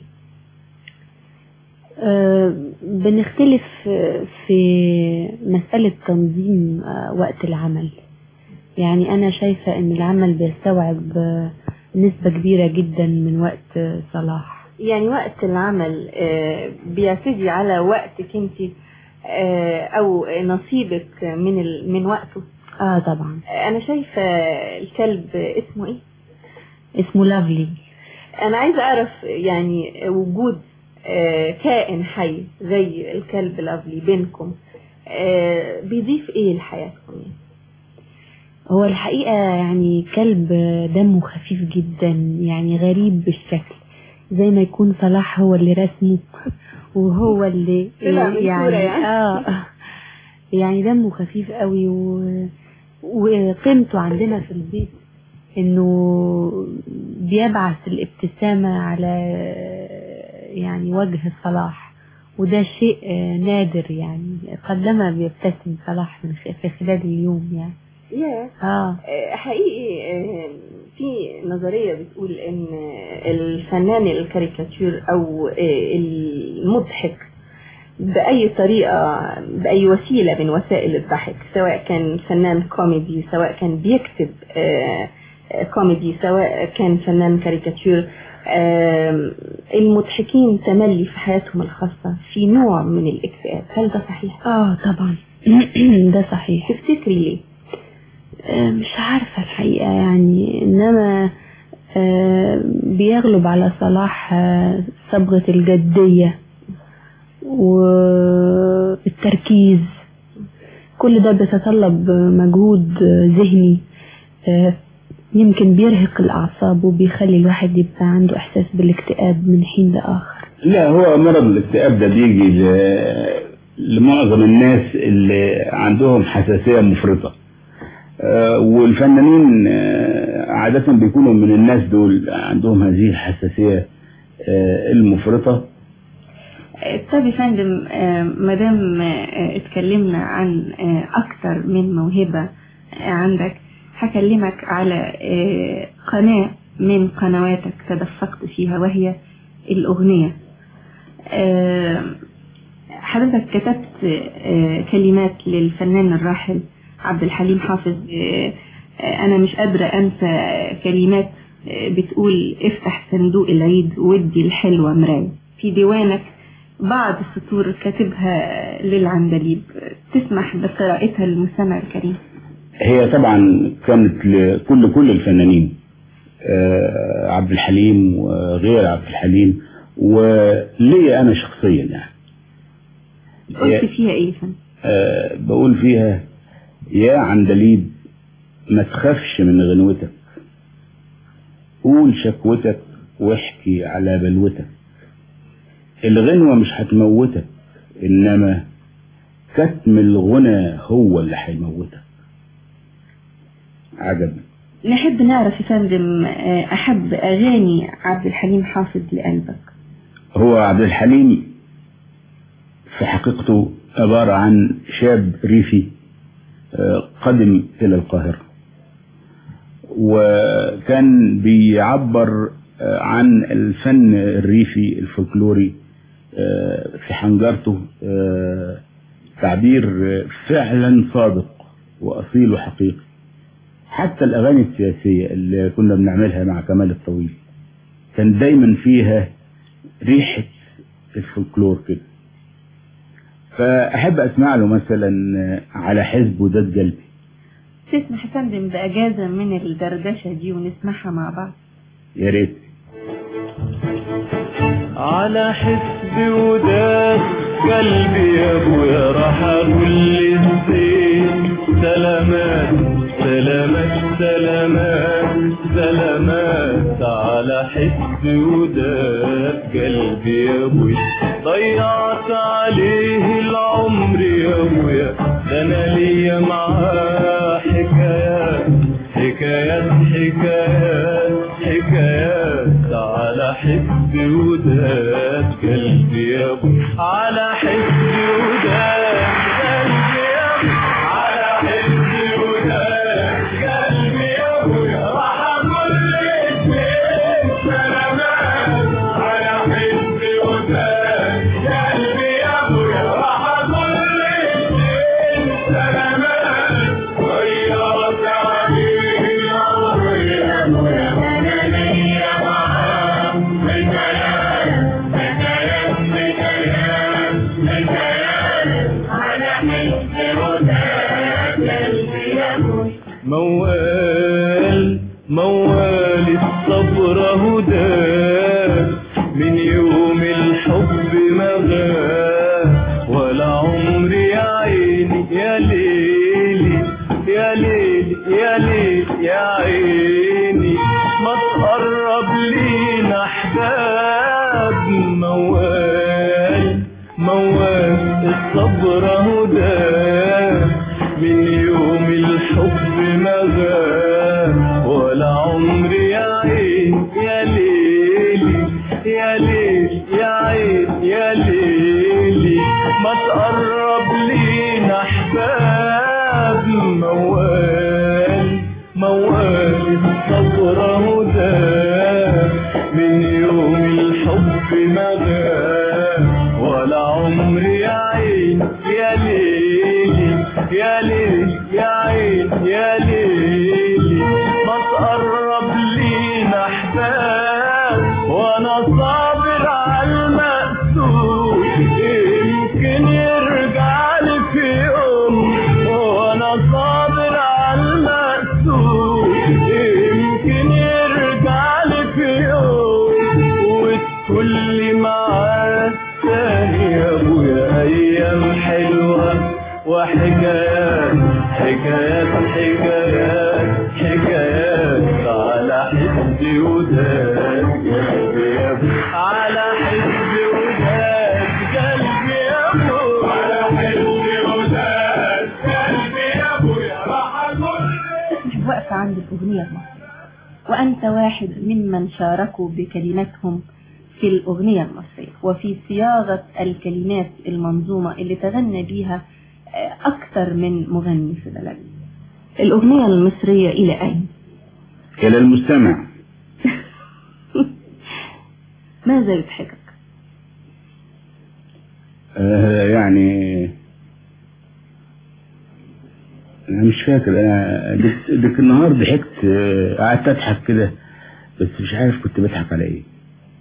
آه، بنختلف في مسألة تنظيم آه، وقت العمل يعني أنا شايفة إن العمل بيستوعب آه، نسبة كبيرة جدا من وقت آه، صلاح يعني وقت العمل آه، بيعتدي على وقتك انت او نصيبك من ال- من وقته اه طبعا انا شايفه الكلب اسمه ايه اسمه لافلي انا عايزه اعرف يعني وجود آه، كائن حي زي الكلب لافلي بينكم آه، بيضيف ايه لحياتكم يعني هو الحقيقة يعني كلب دمه خفيف جدا يعني غريب بالشكل زي ما يكون صلاح هو اللي رسمه وهو اللي طلع من صورة يعني. اه يعني دمه خفيف قوي و... وقيمته عندنا في البيت انه بيبعث الابتسامة على يعني وجه صلاح وده شيء آه، نادر يعني قلما بيبتسم صلاح من خ- في خلال اليوم يعني يا اه آه، حقيقي آه، في نظرية بتقول ان الفنان الكاريكاتير او آه، المضحك بأي طريقة بأي وسيلة من وسائل الضحك سواء كان فنان كوميدي سواء كان بيكتب آه، آه، كوميدي سواء كان فنان كاريكاتير آم، المضحكين تملي في حياتهم الخاصة في نوع من الاكتئاب هل ده صحيح؟ اه طبعا ده صحيح تفتكري ليه؟ آه، مش عارفة الحقيقة يعني إنما آه، بيغلب على صلاح آه، صبغة الجدية والتركيز كل ده بيتطلب مجهود آه، ذهني آه، يمكن بيرهق الأعصاب وبيخلي الواحد يبقى عنده إحساس بالاكتئاب من حين لآخر لا هو مرض الاكتئاب ده بيجي ل- لمعظم الناس اللي عندهم حساسية مفرطة آه، والفنانين آه، عادة بيكونوا من الناس دول عندهم هذه الحساسية آه، المفرطة طب يا فندم آه، مادام آه، اتكلمنا عن آه، أكتر من موهبة آه، عندك هكلمك على آه، قناة من قنواتك تدفقت فيها وهي الأغنية آه، حضرتك كتبت آه، كلمات للفنان الراحل عبد الحليم حافظ آه، آه، أنا مش قادرة أنسى كلمات آه، بتقول افتح صندوق العيد ودي الحلوة مراية في ديوانك بعض السطور كاتبها للعندليب تسمح بقراءتها للمستمع الكريم هي طبعا كانت لكل كل الفنانين آه، عبد الحليم وغير عبد الحليم وليا انا شخصيا يعني قلت فيها ايه يا فندم آه، بقول فيها يا عندليب ما تخافش من غنوتك قول شكوتك واحكي على بلوتك الغنوة مش هتموتك إنما كتم الغنى هو اللي هيموتك عجب نحب نعرف يا فندم آه، أحب أغاني عبد الحليم حافظ لقلبك هو عبد الحليم في حقيقته عبارة عن شاب ريفي آه، قدم إلى القاهرة وكان بيعبر آه، عن الفن الريفي الفولكلوري آه، في حنجرته آه، تعبير آه، فعلا صادق وأصيل وحقيقي حتى الأغاني السياسية اللي كنا بنعملها مع كمال الطويل كان دايما فيها ريحة الفولكلور كده فأحب أسمع له مثلا آه، على حزب وداد قلبي تسمح يا فندم بأجازة من الدردشة دي ونسمعها مع بعض يا ريت على حسب وداد قلبي يا ابويا راح اقول للزين سلامات سلامات سلامات سلامات على حس وداد قلبي يا ابوي ضيعت عليه العمر يا ابويا ده انا ليا معاه حكايات حكايات حكايات حكايات على حس وداد قلبي يا ابوي على حس وداد قلبي يا ابوي على حس وداد قلبي يا ابوي راح اقول الاثنين سلامات على حس وداد قلبي يا ابوي راح اقول الاثنين سلامات غيرت عليه الامر يا ابويا انا ليا معاه حكايات حكايات حكايات حكايات على حس وداد قلبي يا ابوي موال موال الصبر هداك من يوم الحب ما غاب ولا عمري يا عيني يا ليلي يا ليلي يا ليلي يا عيني ما تقرب لينا احباب موال موال الصبر هداك من يوم الحب ما غاب ولا عمري يا عين يا ليلي يا ليلي يا عين يا ليلي ما تقرب لينا احباب موال موال الصبر هداك من يوم الحب ما غاب ولا عمري يا عين يا ليلي يا ليلي يا عين يا ليلي ما تقرب لينا احباب وانا صابر على المقصود يمكن يرجع لي في يوم وانا صابر على المقصود يمكن يرجع لي في يوم وتكل معاه تاني يا ابويا ايام حلوه وحكايات حكايات حكايات حكايات على حس وداد قلبي يا ابو على حس وداد قلبي يا ابو على حس وداد قلبي يا ابو يا راح اقول واقفة عند الأغنية المصرية وأنت واحد ممن شاركوا بكلماتهم في الأغنية المصرية وفي صياغة الكلمات المنظومة اللي تغنى بيها آه، أكثر من مغني في بلدنا الأغنية المصرية إلى أين؟ إلى المستمع ماذا يضحكك؟ آه يعني أنا مش فاكر أنا ديك, ديك النهار ضحكت آه، قعدت أضحك كده بس مش عارف كنت بضحك على إيه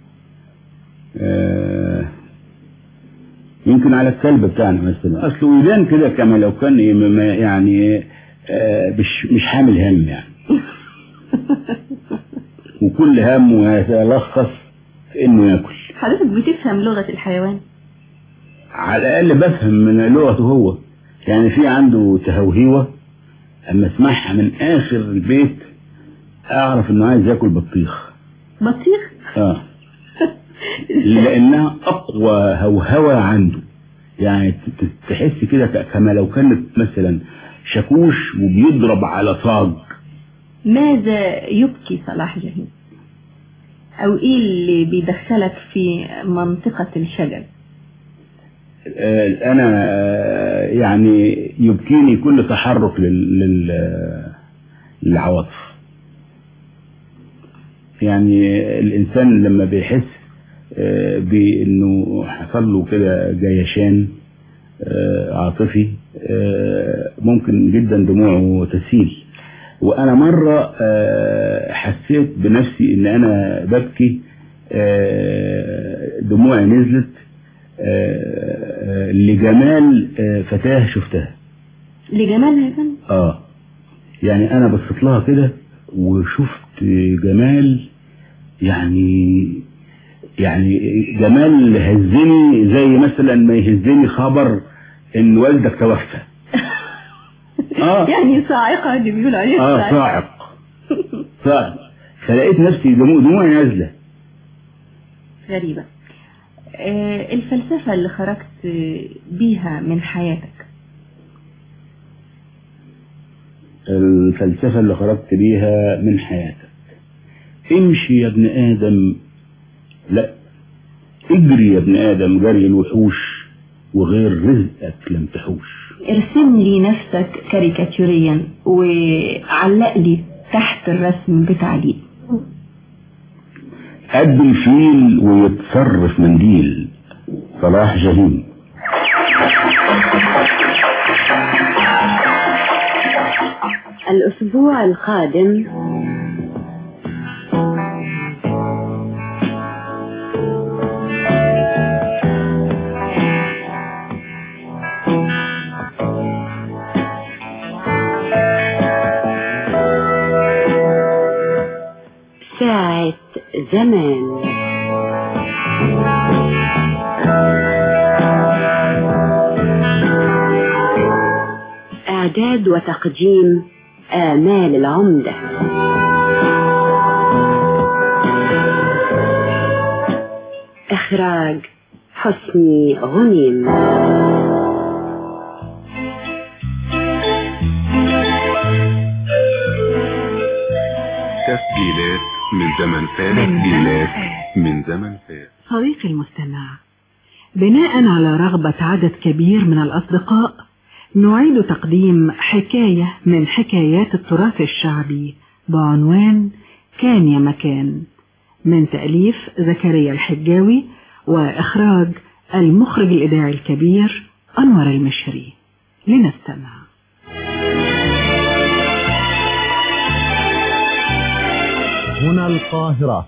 آه، يمكن على الكلب بتاعنا مثلا أصله يبان كده كما لو كان إيه، م- م- يعني آه، مش مش حامل هم يعني وكل همه يتلخص في إنه ياكل حضرتك بتفهم لغة الحيوان؟ على الأقل بفهم من لغته هو يعني في عنده تهوهيوة أما اسمعها من آخر البيت أعرف إنه عايز ياكل بطيخ بطيخ؟ آه لأنها أقوى هوهوة عنده يعني ت- ت- تحس كده ك- كما لو كانت مثلا شاكوش وبيضرب على صاج ماذا يبكي صلاح جاهين؟ أو إيه اللي بيدخلك في منطقة الشجر؟ آه، أنا آه، يعني يبكيني كل تحرك لل- لل- للعواطف يعني الإنسان لما بيحس آه، بأنه حصل له كده جيشان آه، عاطفي آه، ممكن جدا دموعه تسيل وأنا مرة آه، حسيت بنفسي إن أنا ببكي آه، دموعي نزلت آه، آه، لجمال آه، فتاة شفتها لجمالها يا فندم؟ اه يعني انا بصيت لها كده وشفت جمال يعني يعني جمال هزني زي مثلا ما يهزني خبر ان والدك توفى اه آه. يعني صاعقة اللي بيقول عليها اه صاعق صاعق فلقيت نفسي دموع دموعي نازله غريبة آه، الفلسفة اللي خرجت بيها من حياتك الفلسفة اللي خرجت بيها من حياتك امشي يا ابن آدم لا اجري يا ابن آدم جري الوحوش وغير رزقك لم تحوش ارسم لي نفسك كاريكاتوريا وعلق لي تحت الرسم بتعليق قد الفيل ويتصرف منديل صلاح جهيم الأسبوع القادم ساعة زمان إعداد وتقديم آمال العمدة إخراج حسني غنيم تسجيلات من زمن فات تسجيلات من زمن فات صديقي المستمع بناء على رغبة عدد كبير من الأصدقاء نعيد تقديم حكاية من حكايات التراث الشعبي بعنوان كان يا مكان من تأليف زكريا الحجاوي وإخراج المخرج الإذاعي الكبير أنور المشري لنستمع هنا القاهرة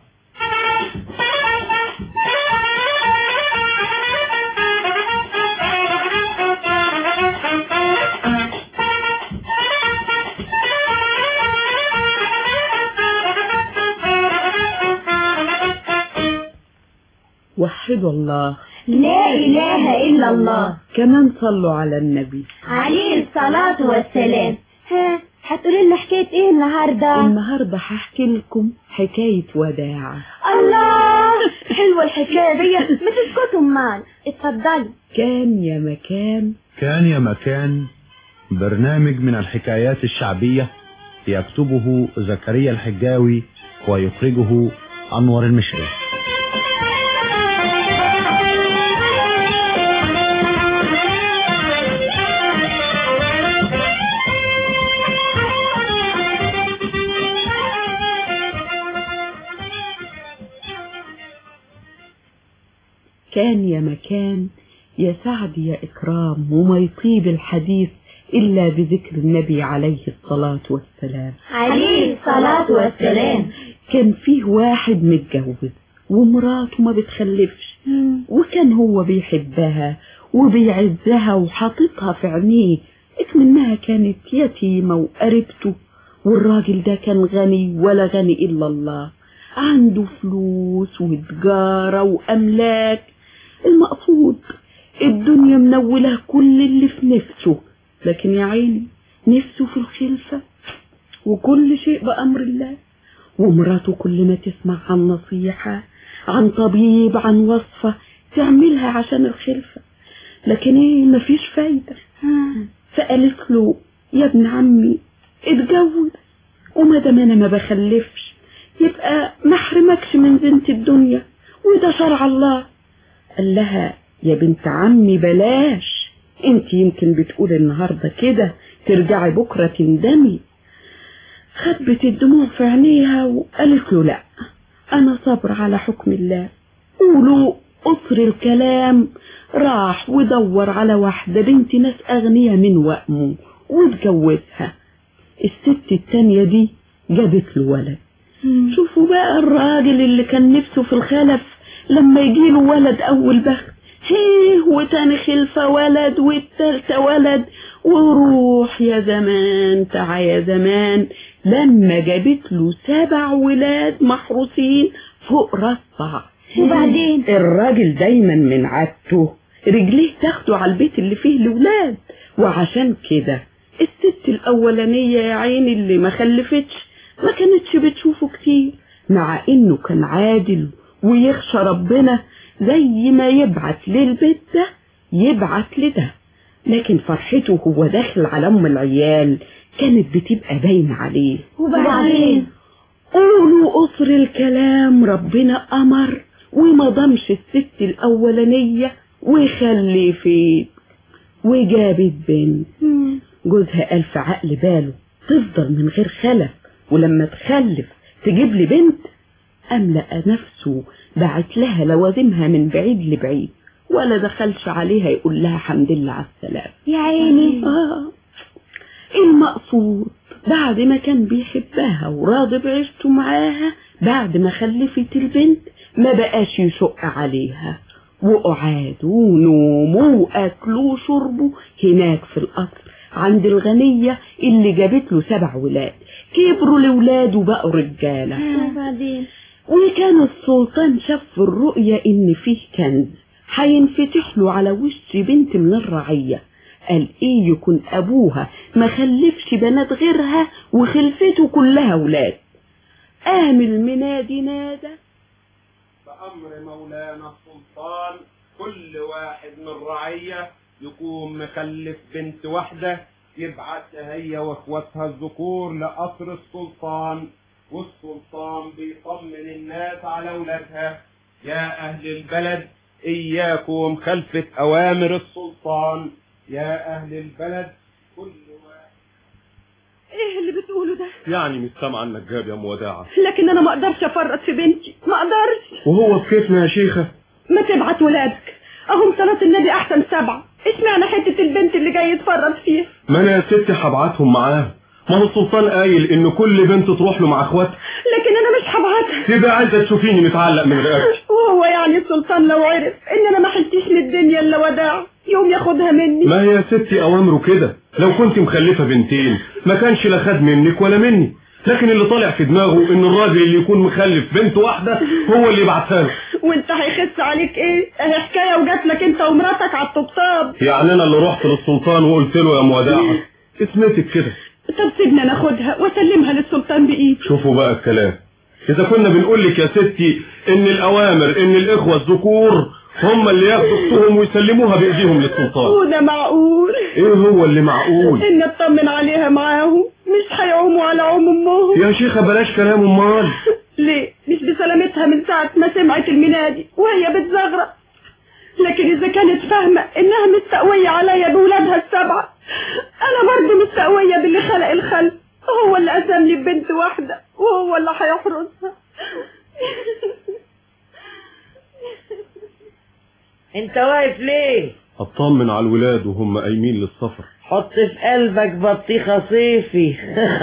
وحدوا الله لا إله إلا الله كمان صلوا على النبي عليه الصلاة والسلام ها هتقولي لنا حكاية ايه النهاردة النهاردة هحكي لكم حكاية وداع الله حلوة الحكاية دي ما تسكتوا امال اتفضلي كان يا مكان كان يا مكان برنامج من الحكايات الشعبية يكتبه زكريا الحجاوي ويخرجه أنور المشري كان يا مكان يا سعد يا إكرام وما يطيب الحديث إلا بذكر النبي عليه الصلاة والسلام عليه الصلاة والسلام كان فيه واحد متجوز ومراته ما بتخلفش وكان هو بيحبها وبيعزها وحاططها في عينيه اكمنها كانت يتيمة وقربته والراجل ده كان غني ولا غني إلا الله عنده فلوس وتجارة وأملاك المقصود الدنيا منولة كل اللي في نفسه لكن يا عيني نفسه في الخلفة وكل شيء بأمر الله ومراته كل ما تسمع عن نصيحة عن طبيب عن وصفة تعملها عشان الخلفة لكن ايه مفيش فايدة فقالت له يا ابن عمي اتجوز وما دام انا ما بخلفش يبقى ما احرمكش من زينة الدنيا وده شرع الله قال لها يا بنت عمي بلاش انت يمكن بتقول النهاردة كده ترجعي بكرة تندمي خبت الدموع في عينيها وقالت له لا انا صبر على حكم الله قولوا قصر الكلام راح ودور على واحدة بنت ناس أغنية من وأمه واتجوزها الست التانية دي جابت له ولد شوفوا بقى الراجل اللي كان نفسه في الخلف لما يجيله ولد أول بخت هيه وتاني خلفة ولد والتالتة ولد وروح يا زمان تعا يا زمان لما جابت له سبع ولاد محروسين فوق راس بعض وبعدين الراجل دايما من عادته رجليه تاخده على البيت اللي فيه الولاد وعشان كده الست الأولانية يا عيني اللي ما خلفتش ما كانتش بتشوفه كتير مع إنه كان عادل ويخشى ربنا زي ما يبعت للبيت ده يبعت لده لكن فرحته هو داخل على أم العيال كانت بتبقى باينة عليه وبعدين قولوا قصر الكلام ربنا أمر وما ضمش الست الأولانية وخلفت وجابت بنت جوزها قال في عقل باله تفضل من غير خلف ولما تخلف تجيب لي بنت قام لقى نفسه بعت لها لوازمها من بعيد لبعيد ولا دخلش عليها يقول لها حمد لله على السلامة يا عيني آه المقصود بعد ما كان بيحبها وراضي بعيشته معاها بعد ما خلفت البنت ما بقاش يشق عليها وقعاد ونوم وأكل وشربه هناك في القصر عند الغنية اللي جابت له سبع ولاد كبروا الولاد وبقوا رجالة وبعدين وكان السلطان شاف في الرؤية إن فيه كنز هينفتح له على وش بنت من الرعية قال إيه يكون أبوها ما خلفش بنات غيرها وخلفته كلها ولاد قام المنادي نادى بأمر مولانا السلطان كل واحد من الرعية يكون مخلف بنت واحدة يبعتها هي واخواتها الذكور لقصر السلطان والسلطان بيطمن الناس على ولادها يا أهل البلد إياكم خلفة أوامر السلطان يا أهل البلد كل واحد ايه اللي بتقوله ده يعني مش سامع النجاب يا ام وداعة لكن انا ما اقدرش افرط في بنتي ما اقدرش وهو بكيفنا يا شيخة ما تبعت ولادك اهم صلاة النبي احسن سبعة اشمعنى حتة البنت اللي جاي يتفرط فيها ما انا يا ستي هبعتهم معاه ما هو السلطان قايل ان كل بنت تروح له مع اخواتها لكن انا مش هبعتها تبقى عايزه تشوفيني متعلق من رقبتي وهو يعني السلطان لو عرف ان انا ما حلتيش من الدنيا الا وداع يوم ياخدها مني ما هي يا ستي اوامره كده لو كنت مخلفه بنتين ما كانش لا خد منك ولا مني لكن اللي طالع في دماغه ان الراجل اللي يكون مخلف بنت واحده هو اللي يبعتها له وانت هيخس عليك ايه اهي حكايه وجات لك انت ومراتك على الطبطاب يعني انا اللي رحت للسلطان وقلت له يا ام وداعة اسمتك كده طب سيبنا ناخدها واسلمها للسلطان بايدي شوفوا بقى الكلام اذا كنا بنقول لك يا ستي ان الاوامر ان الاخوه الذكور هم اللي ياخدوا اختهم ويسلموها بايديهم للسلطان وده معقول ايه هو اللي معقول ان اطمن عليها معاهم مش هيعوموا على عوم امهم يا شيخه بلاش كلام امال ليه مش بسلامتها من ساعة ما سمعت المنادي وهي بتزغرق لكن إذا كانت فاهمة إنها مستقوية عليا بولادها السبعة أنا برضه مستقوية باللي خلق الخلق هو اللي قسم لي بنت واحدة وهو اللي هيحرسها انت واقف ليه اطمن على الولاد وهم قايمين للسفر حط في قلبك بطيخة صيفي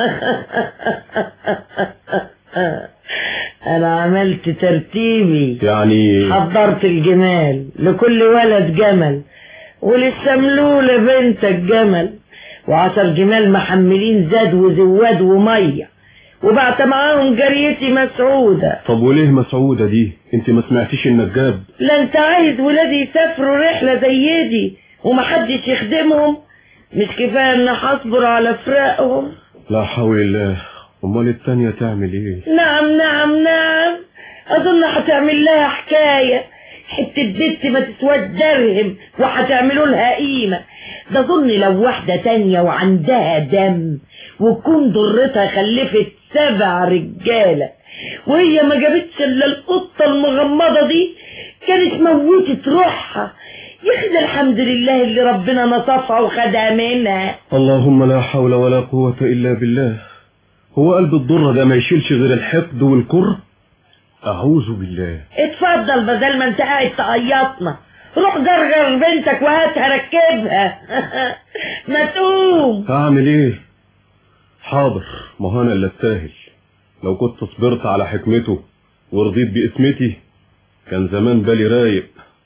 انا عملت ترتيبي يعني حضرت الجمال لكل ولد جمل وللسملولة بنتك جمل وعشر جمال محملين زاد وزواد ومية وبعت معاهم جريتي مسعودة طب وليه مسعودة دي انت ما سمعتيش النجاب لا انت عايز ولادي يسافروا رحلة زي دي ومحدش يخدمهم مش كفاية ان هصبر على فراقهم لا حول الله امال التانية تعمل ايه نعم نعم نعم اظن هتعمل لها حكاية حتة بنت ما تسوى درهم وهتعملوا لها قيمة ده اظن لو واحدة تانية وعندها دم وتكون ضرتها خلفت سبع رجالة وهي ما جابتش الا القطة المغمضة دي كانت موتت روحها يخد الحمد لله اللي ربنا نصفها وخدها منها اللهم لا حول ولا قوة الا بالله هو قلب الضرة ده ما يشيلش غير الحقد والكره اعوذ بالله اتفضل بدل ما انت قاعد تعيطنا روح جرجر بنتك وهاتها ركبها ما تقوم اعمل ايه حاضر ما هو انا اللي استاهل لو كنت صبرت على حكمته ورضيت باسمتي كان زمان بالي رايق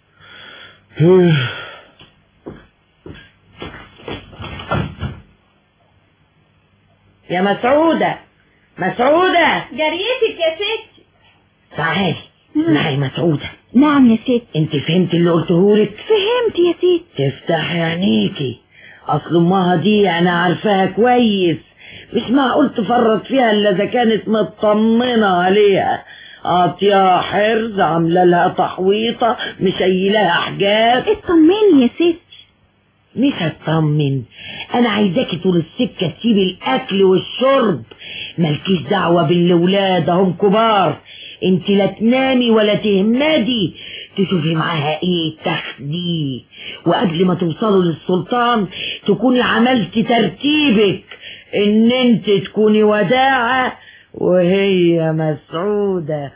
يا مسعودة مسعودة جريتك يا ستي تعالي اسمعي مسعودة نعم يا ست انت فهمت اللي قلته لك فهمت يا ست تفتحي عينيكي اصل امها دي انا عارفاها كويس مش معقول تفرط فيها الا اذا كانت مطمنة عليها قاطية حرز عاملة لها تحويطة مشيلها حجاب اطمني يا ست مش هتطمن انا عايزاكي طول السكة تسيبي الاكل والشرب مالكيش دعوة بالولاد هم كبار انت لا تنامي ولا تهمدي تشوفي معاها ايه تاخديه وقبل ما توصلوا للسلطان تكوني عملتي ترتيبك ان انت تكوني وداعة وهي مسعودة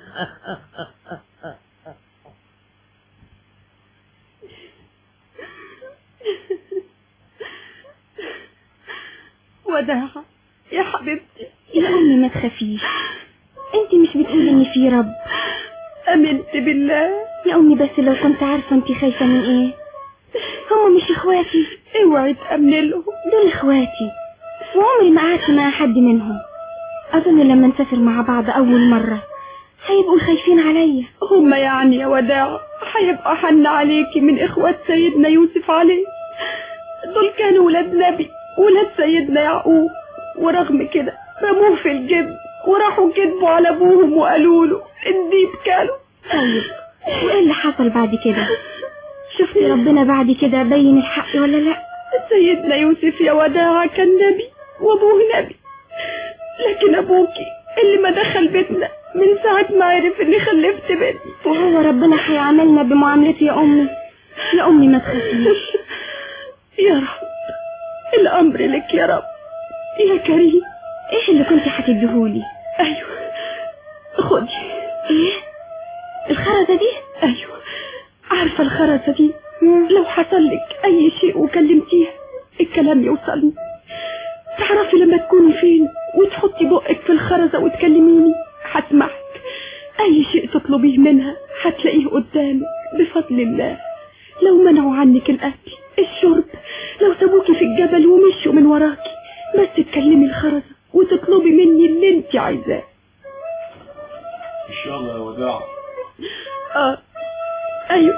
وداعة يا حبيبتي يا أمي ما تخافيش انت مش بتقولي ان في رب امنت بالله يا أمي بس لو كنت عارفة انت خايفة من ايه هم مش اخواتي اوعي تأمني لهم دول اخواتي وعمري ما قعدت مع حد منهم اظن لما نسافر مع بعض اول مرة هيبقوا خايفين عليا هم يعني يا وداع هيبقى حن عليكي من اخوات سيدنا يوسف عليه دول كانوا ولاد نبي ولاد سيدنا يعقوب ورغم كده رموه في الجب وراحوا كذبوا على ابوهم وقالوا له الديب كانوا طيب وايه اللي حصل بعد كده شفتي ربنا بعد كده بين الحق ولا لا سيدنا يوسف يا وداع كان نبي وابوه نبي لكن ابوكي اللي ما دخل بيتنا من ساعة ما عرف اني خلفت بنت وهو ربنا هيعاملنا بمعاملتي يا امي يا امي ما تخافيش يا رب الامر لك يا رب يا كريم ايه اللي كنت هتديهولي ايوه خدي ايه الخرزة دي ايوه عارفة الخرزة دي لو حصل لك اي شيء وكلمتيها الكلام يوصلني تعرفي لما تكوني فين وتحطي بقك في الخرزة وتكلميني هسمعك اي شيء تطلبيه منها هتلاقيه قدامك بفضل الله لو منعوا عنك الاكل الشرب لو سابوكي في الجبل ومشوا من وراكي بس تكلمي الخرزة وتطلبي مني اللي انت عايزاه ان شاء الله يا وداع اه ايوه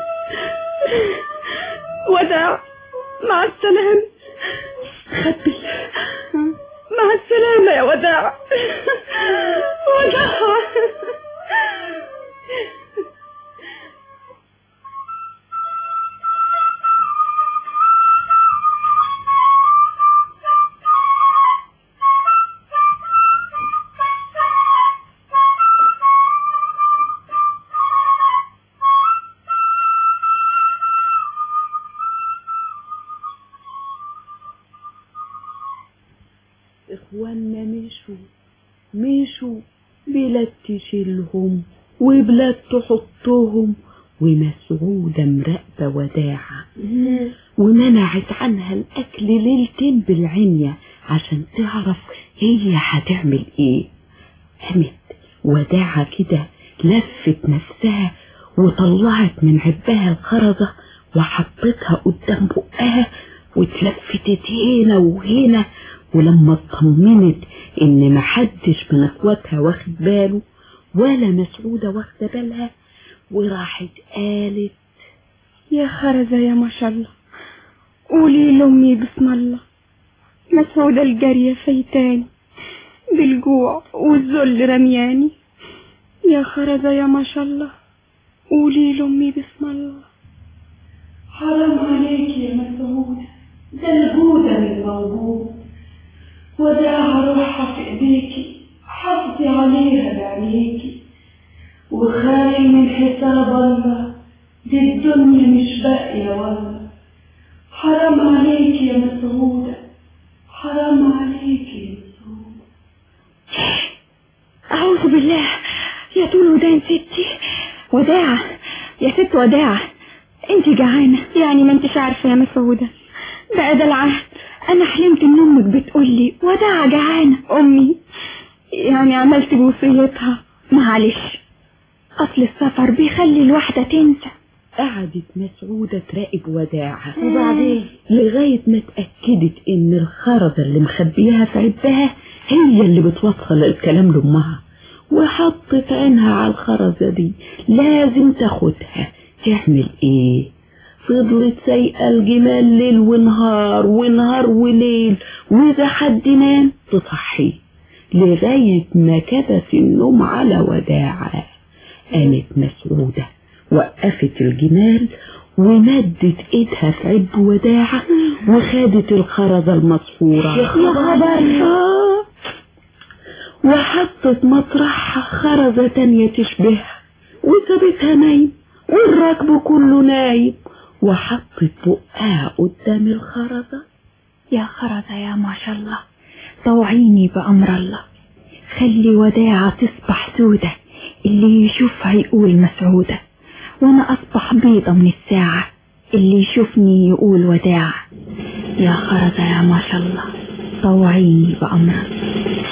وداع مع السلامة خبي مع السلامة يا وداع وداع اخواننا مشوا مشوا بلاد تشيلهم وبلاد تحطهم ومسعودة مراقبة وداعة ومنعت عنها الأكل ليلتين بالعنية عشان تعرف هي هتعمل ايه قامت وداعة كده لفت نفسها وطلعت من عبها الخرزة وحطتها قدام بقها واتلفتت هنا وهنا ولما اطمنت ان محدش من اخواتها واخد باله ولا مسعودة واخدة بالها وراحت قالت يا خرزة يا ما شاء الله قولي لأمي بسم الله مسعودة الجارية فايتاني بالجوع والذل رمياني يا خرزة يا ما شاء الله قولي لأمي بسم الله حرام عليك يا مسعودة ده الجودة من موجود وداع روحها في ايديكي حافظي عليها بعينيكي وخالي من حساب الله دي الدنيا مش باقية والله حرام عليك يا مسعودة حرام عليك يا مسعودة أعوذ بالله يا طول ودان ستي وداعة يا ست وداعة انت جعانة يعني ما انتش عارفة يا مسعودة بقى ده العهد انا حلمت ان امك بتقولي وداعة جعانة امي يعني عملت بوصيتها معلش اصل السفر بيخلي الواحدة تنسى قعدت مسعودة تراقب وداعة وبعدين لغاية ما اتأكدت ان الخرزة اللي مخبيها في عبها هي اللي بتوصل الكلام لأمها وحطت عينها على الخرزة دي لازم تاخدها تعمل ايه فضلت سايقة الجمال ليل ونهار ونهار وليل وإذا حد نام تصحيه لغاية ما كبس النوم على وداعة قامت مسعودة وقفت الجمال ومدت ايدها في عب وداعة وخدت الخرزة المصفورة يا خبر. آه. وحطت مطرحها خرزة تانية تشبهها وسابتها نايم والركب كله نايم وحطت بقها قدام الخرزة يا خرزة يا ما شاء الله طوعيني بأمر الله خلي وداعة تصبح سودة اللي يشوفها يقول مسعودة وانا اصبح بيضة من الساعة اللي يشوفني يقول وداعة يا خرزة يا ما شاء الله طوعيني بأمر الله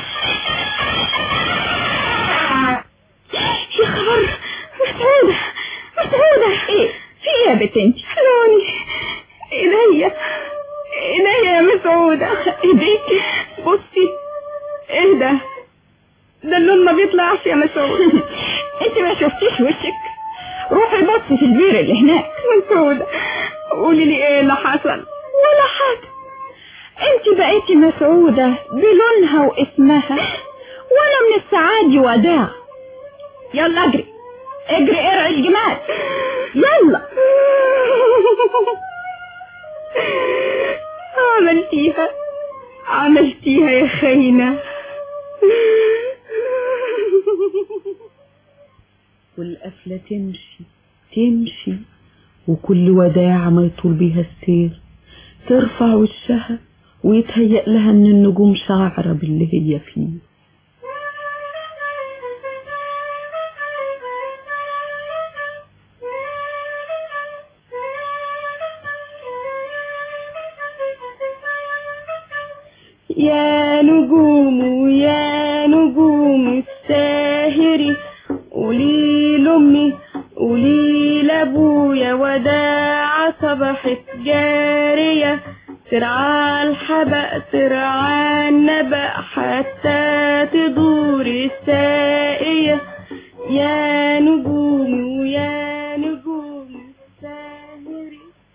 يا خبر مسعودة مسعودة ايه في ايه يا بنت انت لوني ايديا ايديا يا مسعودة ايديك بصي ايه ده ده اللون ما بيطلعش يا مسعودة انت ما شفتيش وشك روحي بصي في البير اللي هناك مسعودة قولي لي ايه اللي حصل ولا حاجة انت بقيتي مسعودة بلونها واسمها وانا من السعادي وداع يلا اجري اجري ارعي الجمال يلا عملتيها عملتيها يا خاينة والقفلة تمشي تمشي وكل وداعة ما يطول بيها السير ترفع وشها ويتهيأ لها ان النجوم شاعرة باللي هي فيه يا نجوم يا نجوم الساهر قولي لأمي قولي لأبويا وداع صبحت جارية ترعى الحبق ترعى النبأ حتى تدور السائية يا نجوم يا نجوم الساهر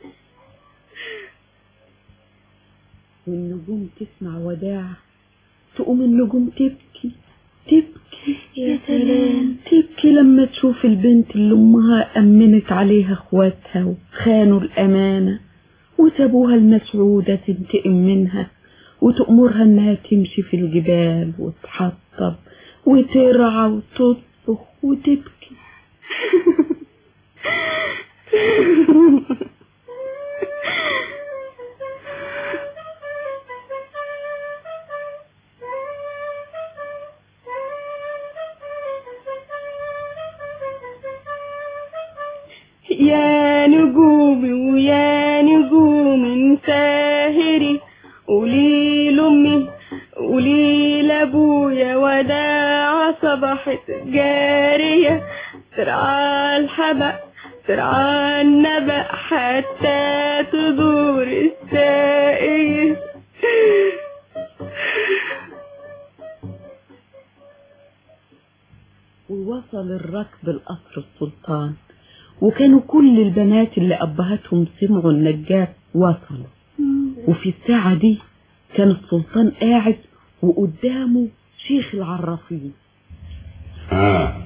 والنجوم تسمع وداع تقوم النجوم تبكي تبكي يا سلام. تبكي لما تشوف البنت اللي امها امنت عليها اخواتها وخانوا الامانه وسابوها المسعوده تنتقم منها وتأمرها انها تمشي في الجبال وتحطب وترعى وتطبخ وتبكي يا نجوم ويا نجوم ساهري قولي لأمي قولي لأبويا وداع صبحت جارية ترعى الحبق ترعى النبأ حتى تدور السائية ووصل الركب القصر السلطان وكانوا كل البنات اللي أبهاتهم سمعوا النجاة وصلوا وفي الساعة دي كان السلطان قاعد وقدامه شيخ العرافين ها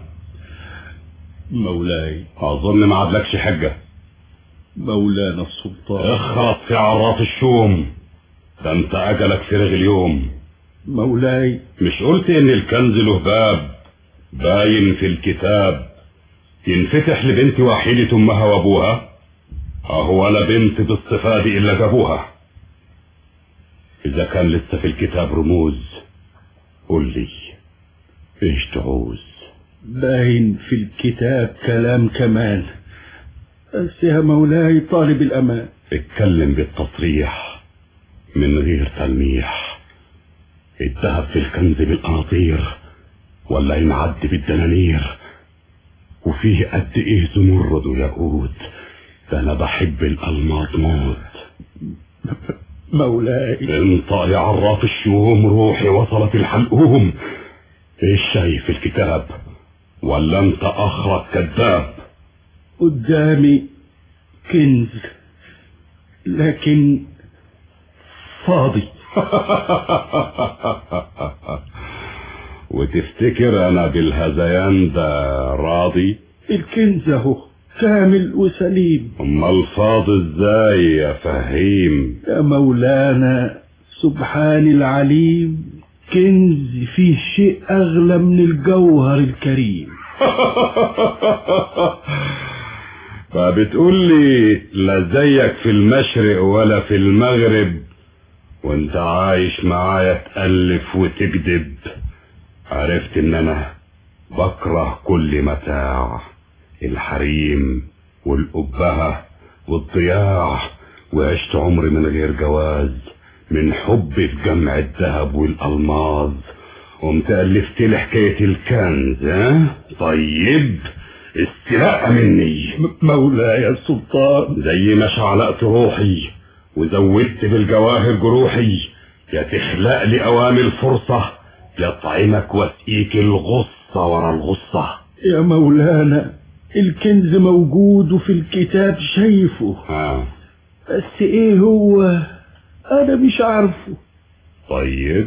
مولاي أظن ما عادلكش حجة مولانا السلطان اخرط في عراف الشوم ده انت أجلك فرغ اليوم مولاي مش قلت ان الكنز له باب باين في الكتاب ينفتح لبنت وحيدة امها وابوها اهو ولا بنت بالصفة دي الا جابوها اذا كان لسه في الكتاب رموز قول لي ايش تعوز باين في الكتاب كلام كمان بس يا مولاي طالب الأمان اتكلم بالتصريح من غير تلميح الذهب في الكنز بالقناطير ولا ينعد بالدنانير وفيه قد ايه زمرد وياقوت ده انا بحب الالماط موت مولاي انت يا عراف الشوم روحي وصلت الحلقوم ايش شايف في الكتاب ولا انت اخرك كذاب قدامي كنز لكن فاضي وتفتكر انا بالهذيان ده راضي الكنز اهو كامل وسليم امال فاضي ازاي يا فهيم يا مولانا سبحان العليم كنز فيه شيء اغلى من الجوهر الكريم فبتقول لي لا زيك في المشرق ولا في المغرب وانت عايش معايا تألف وتكذب عرفت ان انا بكره كل متاع الحريم والأبهة والضياع وعشت عمري من غير جواز من حب في جمع الذهب والألماظ قمت ألفت لي حكاية الكنز ها طيب استلقى مني مولاي السلطان زي ما شعلقت روحي وزودت بالجواهر جروحي يا تخلق لي أوامر فرصة يطعمك واسقيك الغصة ورا الغصة يا مولانا الكنز موجود وفي الكتاب شايفه ها بس ايه هو انا مش عارفه طيب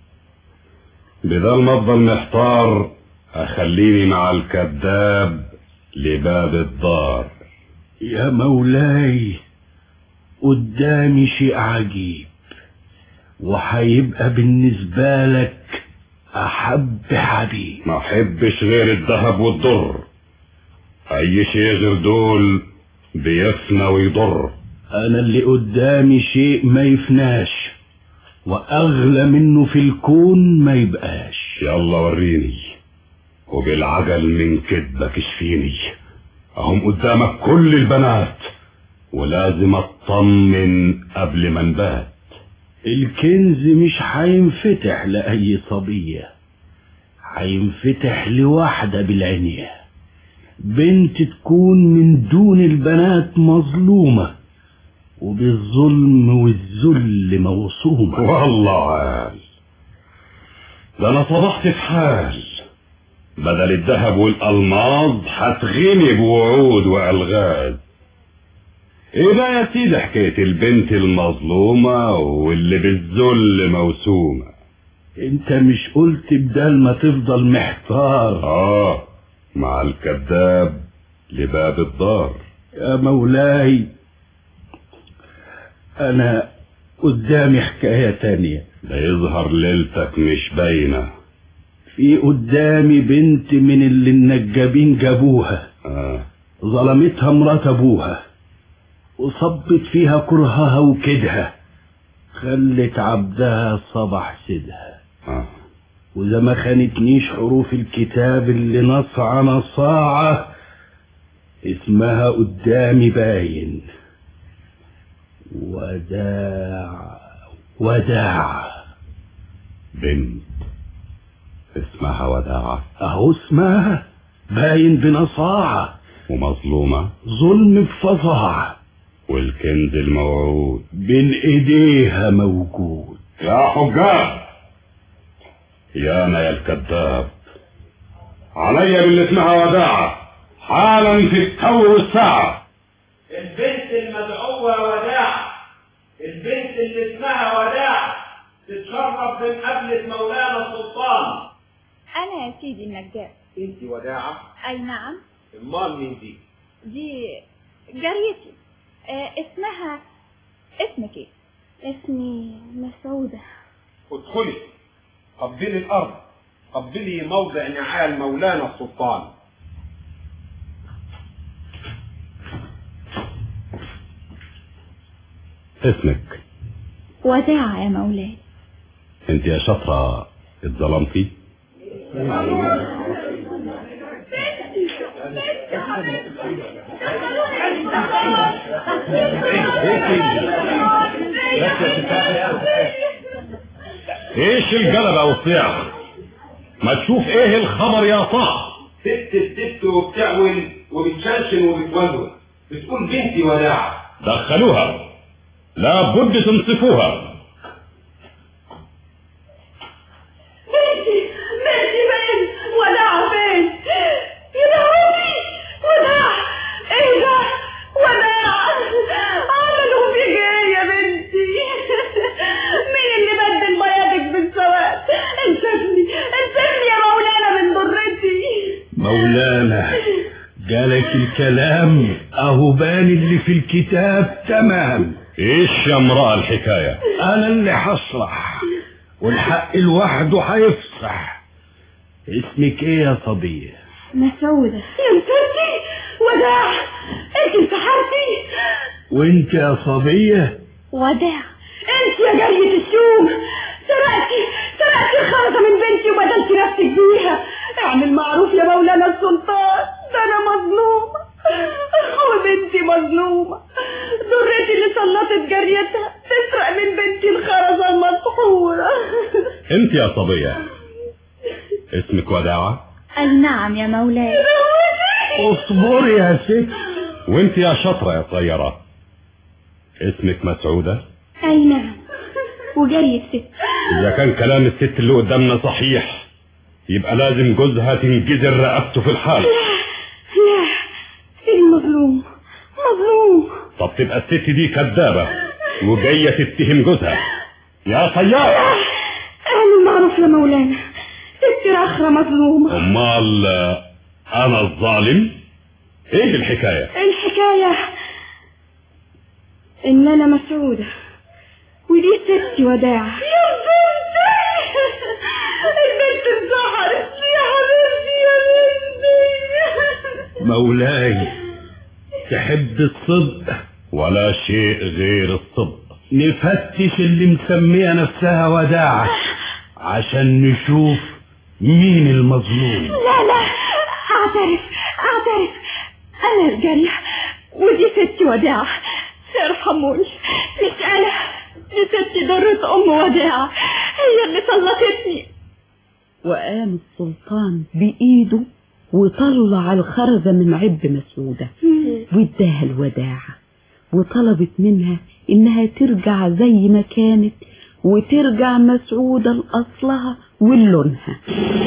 بدل ما افضل محتار اخليني مع الكذاب لباب الدار يا مولاي قدامي شيء عجيب وهيبقى بالنسبة لك أحب حبيب ما احبش غير الذهب والضر اي شيء غير دول بيفنى ويضر أنا اللي قدامي شيء ما يفناش وأغلى منه في الكون ما يبقاش يلا وريني وبالعجل من كدبك اشفيني اهم قدامك كل البنات ولازم اطمن قبل ما نبات الكنز مش هينفتح لأي صبية هينفتح لواحدة بالعنية بنت تكون من دون البنات مظلومة وبالظلم والذل موصومة والله عال ده انا صبحت في حال بدل الذهب والالماظ هتغني بوعود والغاز ايه بقى يا سيدي حكاية البنت المظلومة واللي بالذل موسومة انت مش قلت بدل ما تفضل محتار اه مع الكذاب لباب الدار يا مولاي انا قدامي حكاية تانية ده يظهر ليلتك مش باينة في قدامي بنت من اللي النجابين جابوها آه. ظلمتها مرات ابوها وصبت فيها كرهها وكدها خلت عبدها صبح سيدها آه. وإذا ما خانتنيش حروف الكتاب اللي نصع نصاعة اسمها قدامي باين وداع وداع بنت اسمها وداعة اهو اسمها باين بنصاعة ومظلومة ظلم بفظاعة والكنز الموعود بين ايديها موجود يا حجاج يا انا يا الكذاب عليا باللي اسمها وداعة حالا في التو والساعة البنت المدعوة وداع البنت اللي اسمها وداع تتشرف من قبلة مولانا السلطان أنا يا سيدي النجار انت وداعة أي نعم امال مين دي دي جاريتي آه اسمها اسمك ايه؟ اسمي مسعودة ادخلي قبلي الارض قبلي موضع نعال مولانا السلطان اسمك وداع يا مولاي انت يا شطرة اتظلمتي ايش الجلبة والصياح ما تشوف ايه الخبر يا صاح ست الست وبتعول وبتشنشن وبتولول بتقول بنتي وداعة دخلوها لابد تنصفوها بنتي بنتي فين وداع فين يا لهوي وداع ايه ده وداع مولانا جالك الكلام اهو بان اللي في الكتاب تمام ايش يا امرأة الحكاية انا اللي هشرح والحق لوحده هيفصح اسمك ايه يا صبيه مسعودة يا مسرتي وداع انت انتحرتي وانت يا صبيه وداع انت يا جرية الشوم سرقتي سرقتي الخرزة من بنتي وبدلتي نفسك بيها اعمل معروف يا مولانا السلطان ده انا مظلومة وبنتي مظلومة ضرتي اللي سلطت جريتها تسرق من بنتي الخرزة المسحورة انت يا صبية اسمك وداعة نعم يا مولاي اصبر يا ست وانت يا شطرة يا صغيرة اسمك مسعودة اي نعم وجري الست اذا كان كلام الست اللي قدامنا صحيح يبقى لازم جوزها تنجزر رقبته في الحال لا المظلوم مظلوم طب تبقى الست دي كذابة وجاية تتهم جوزها يا صياد اعمل معروف يا مولانا ست رخرة مظلومة امال آه، انا الظالم ايه الحكاية الحكاية ان انا مسعودة ودي ستي وداعة يا بنتي البنت انتحرت يا حبيبتي يا بنتي مولاي تحب الصدق ولا شيء غير الصدق نفتش اللي مسمية نفسها وداعة عشان نشوف مين المظلوم لا لا اعترف اعترف انا الجريح ودي ستي وداعة ارحموني مش انا دي ستي ضرة ام وداعة هي اللي طلقتني وقام السلطان بإيده وطلع الخرزة من عب مسعودة واداها الوداعة وطلبت منها إنها ترجع زي ما كانت وترجع مسعودة لأصلها ولونها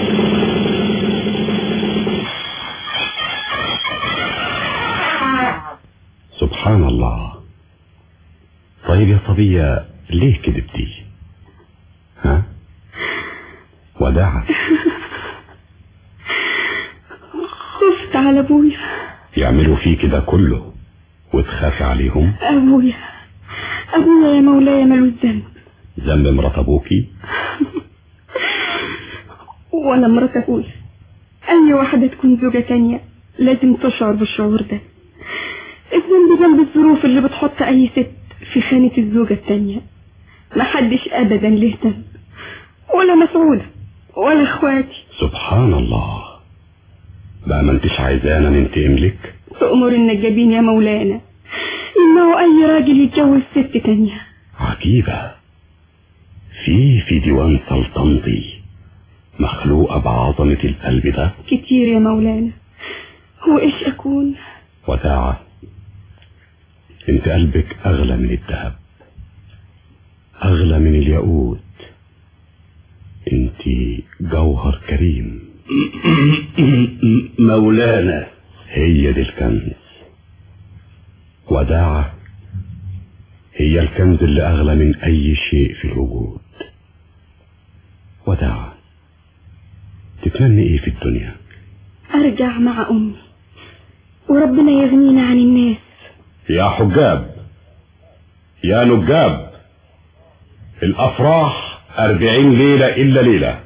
سبحان الله طيب يا صبية ليه كذبتي ها وداعة خفت على ابويا يعملوا فيك ده كله وتخاف عليهم ابويا ابويا يا مولاي ملوش ذنب ذنب مرات ابوكي ولا مرات ابويا اي واحدة تكون زوجة تانية لازم تشعر بالشعور ده الذنب جنب الظروف اللي بتحط اي ست في خانة الزوجة التانية محدش ابدا له ذنب ولا مسعودة ولا اخواتي سبحان الله بقى ما انتش عايزانا ننتقم لك تأمر النجابين يا مولانا انه اي راجل يتجوز ست تانية عجيبة في في ديوان سلطنتي مخلوقة بعظمة القلب ده كتير يا مولانا هو ايش اكون وداعة انت قلبك اغلى من الذهب اغلى من الياقوت انت جوهر كريم مولانا هي دي الكنز وداعة هي الكنز اللي أغلى من أي شيء في الوجود وداعة تتمني إيه في الدنيا ارجع مع امي وربنا يغنينا عن الناس يا حجاب يا نجاب الأفراح أربعين ليلة إلا ليلة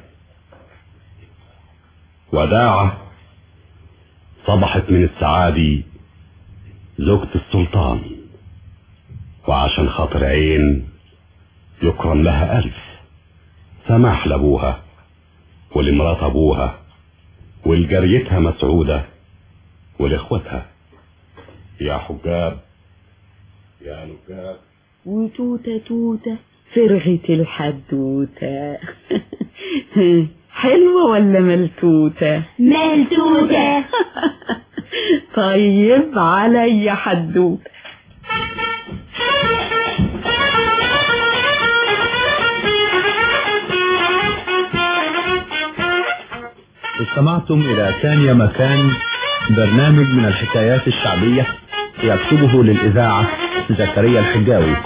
وداعة صبحت من السعادة زوجة السلطان وعشان خاطر عين يكرم لها ألف سماح لأبوها ولمرات أبوها ولجريتها مسعودة ولإخوتها يا حجاب يا نجاب وتوتة توتة فرغت الحدوتة حلوة ولا ملتوتة ملتوتة طيب علي حدوتة استمعتم إلى ثانية مكان برنامج من الحكايات الشعبية يكتبه للإذاعة زكريا الحجاوي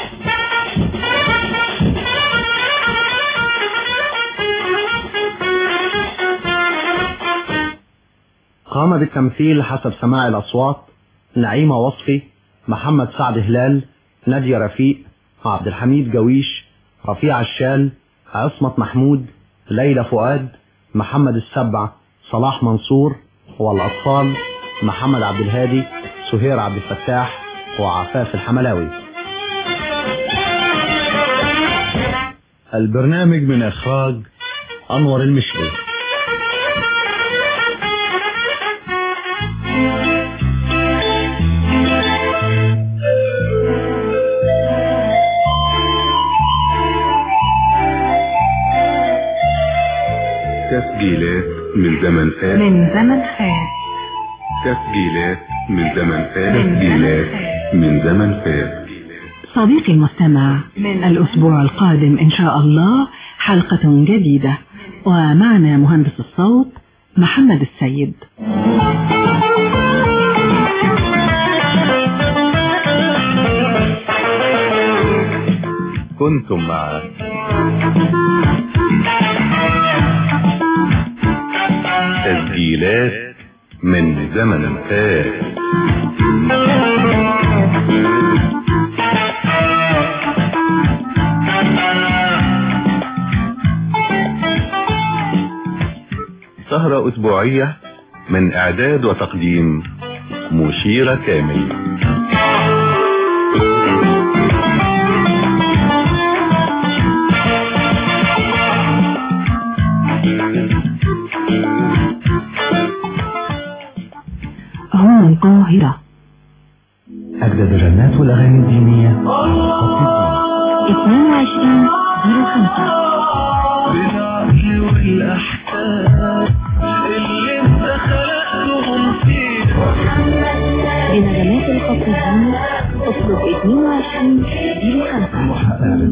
قام بالتمثيل حسب سماع الأصوات نعيمة وصفي محمد سعد هلال نادية رفيق عبد الحميد جويش رفيع الشال عصمت محمود ليلى فؤاد محمد السبع صلاح منصور والأطفال محمد عبد الهادي سهير عبد الفتاح وعفاف الحملاوي البرنامج من إخراج أنور المشري تسجيلات من زمن فات من زمن فات تسجيلات من زمن فات تسجيلات من زمن فات صديقي المستمع الأسبوع القادم إن شاء الله حلقة جديدة ومعنا مهندس الصوت محمد السيد كنتم مع تسجيلات من زمن فات سهرة أسبوعية من إعداد وتقديم مشيرة كامل هنا القاهرة أجدد الرنات والأغاني الدينية 22 05 بالعقل والأحكام اللي انت خلقتهم فيه بنغمات القصيدين اطلب 22 05 محمد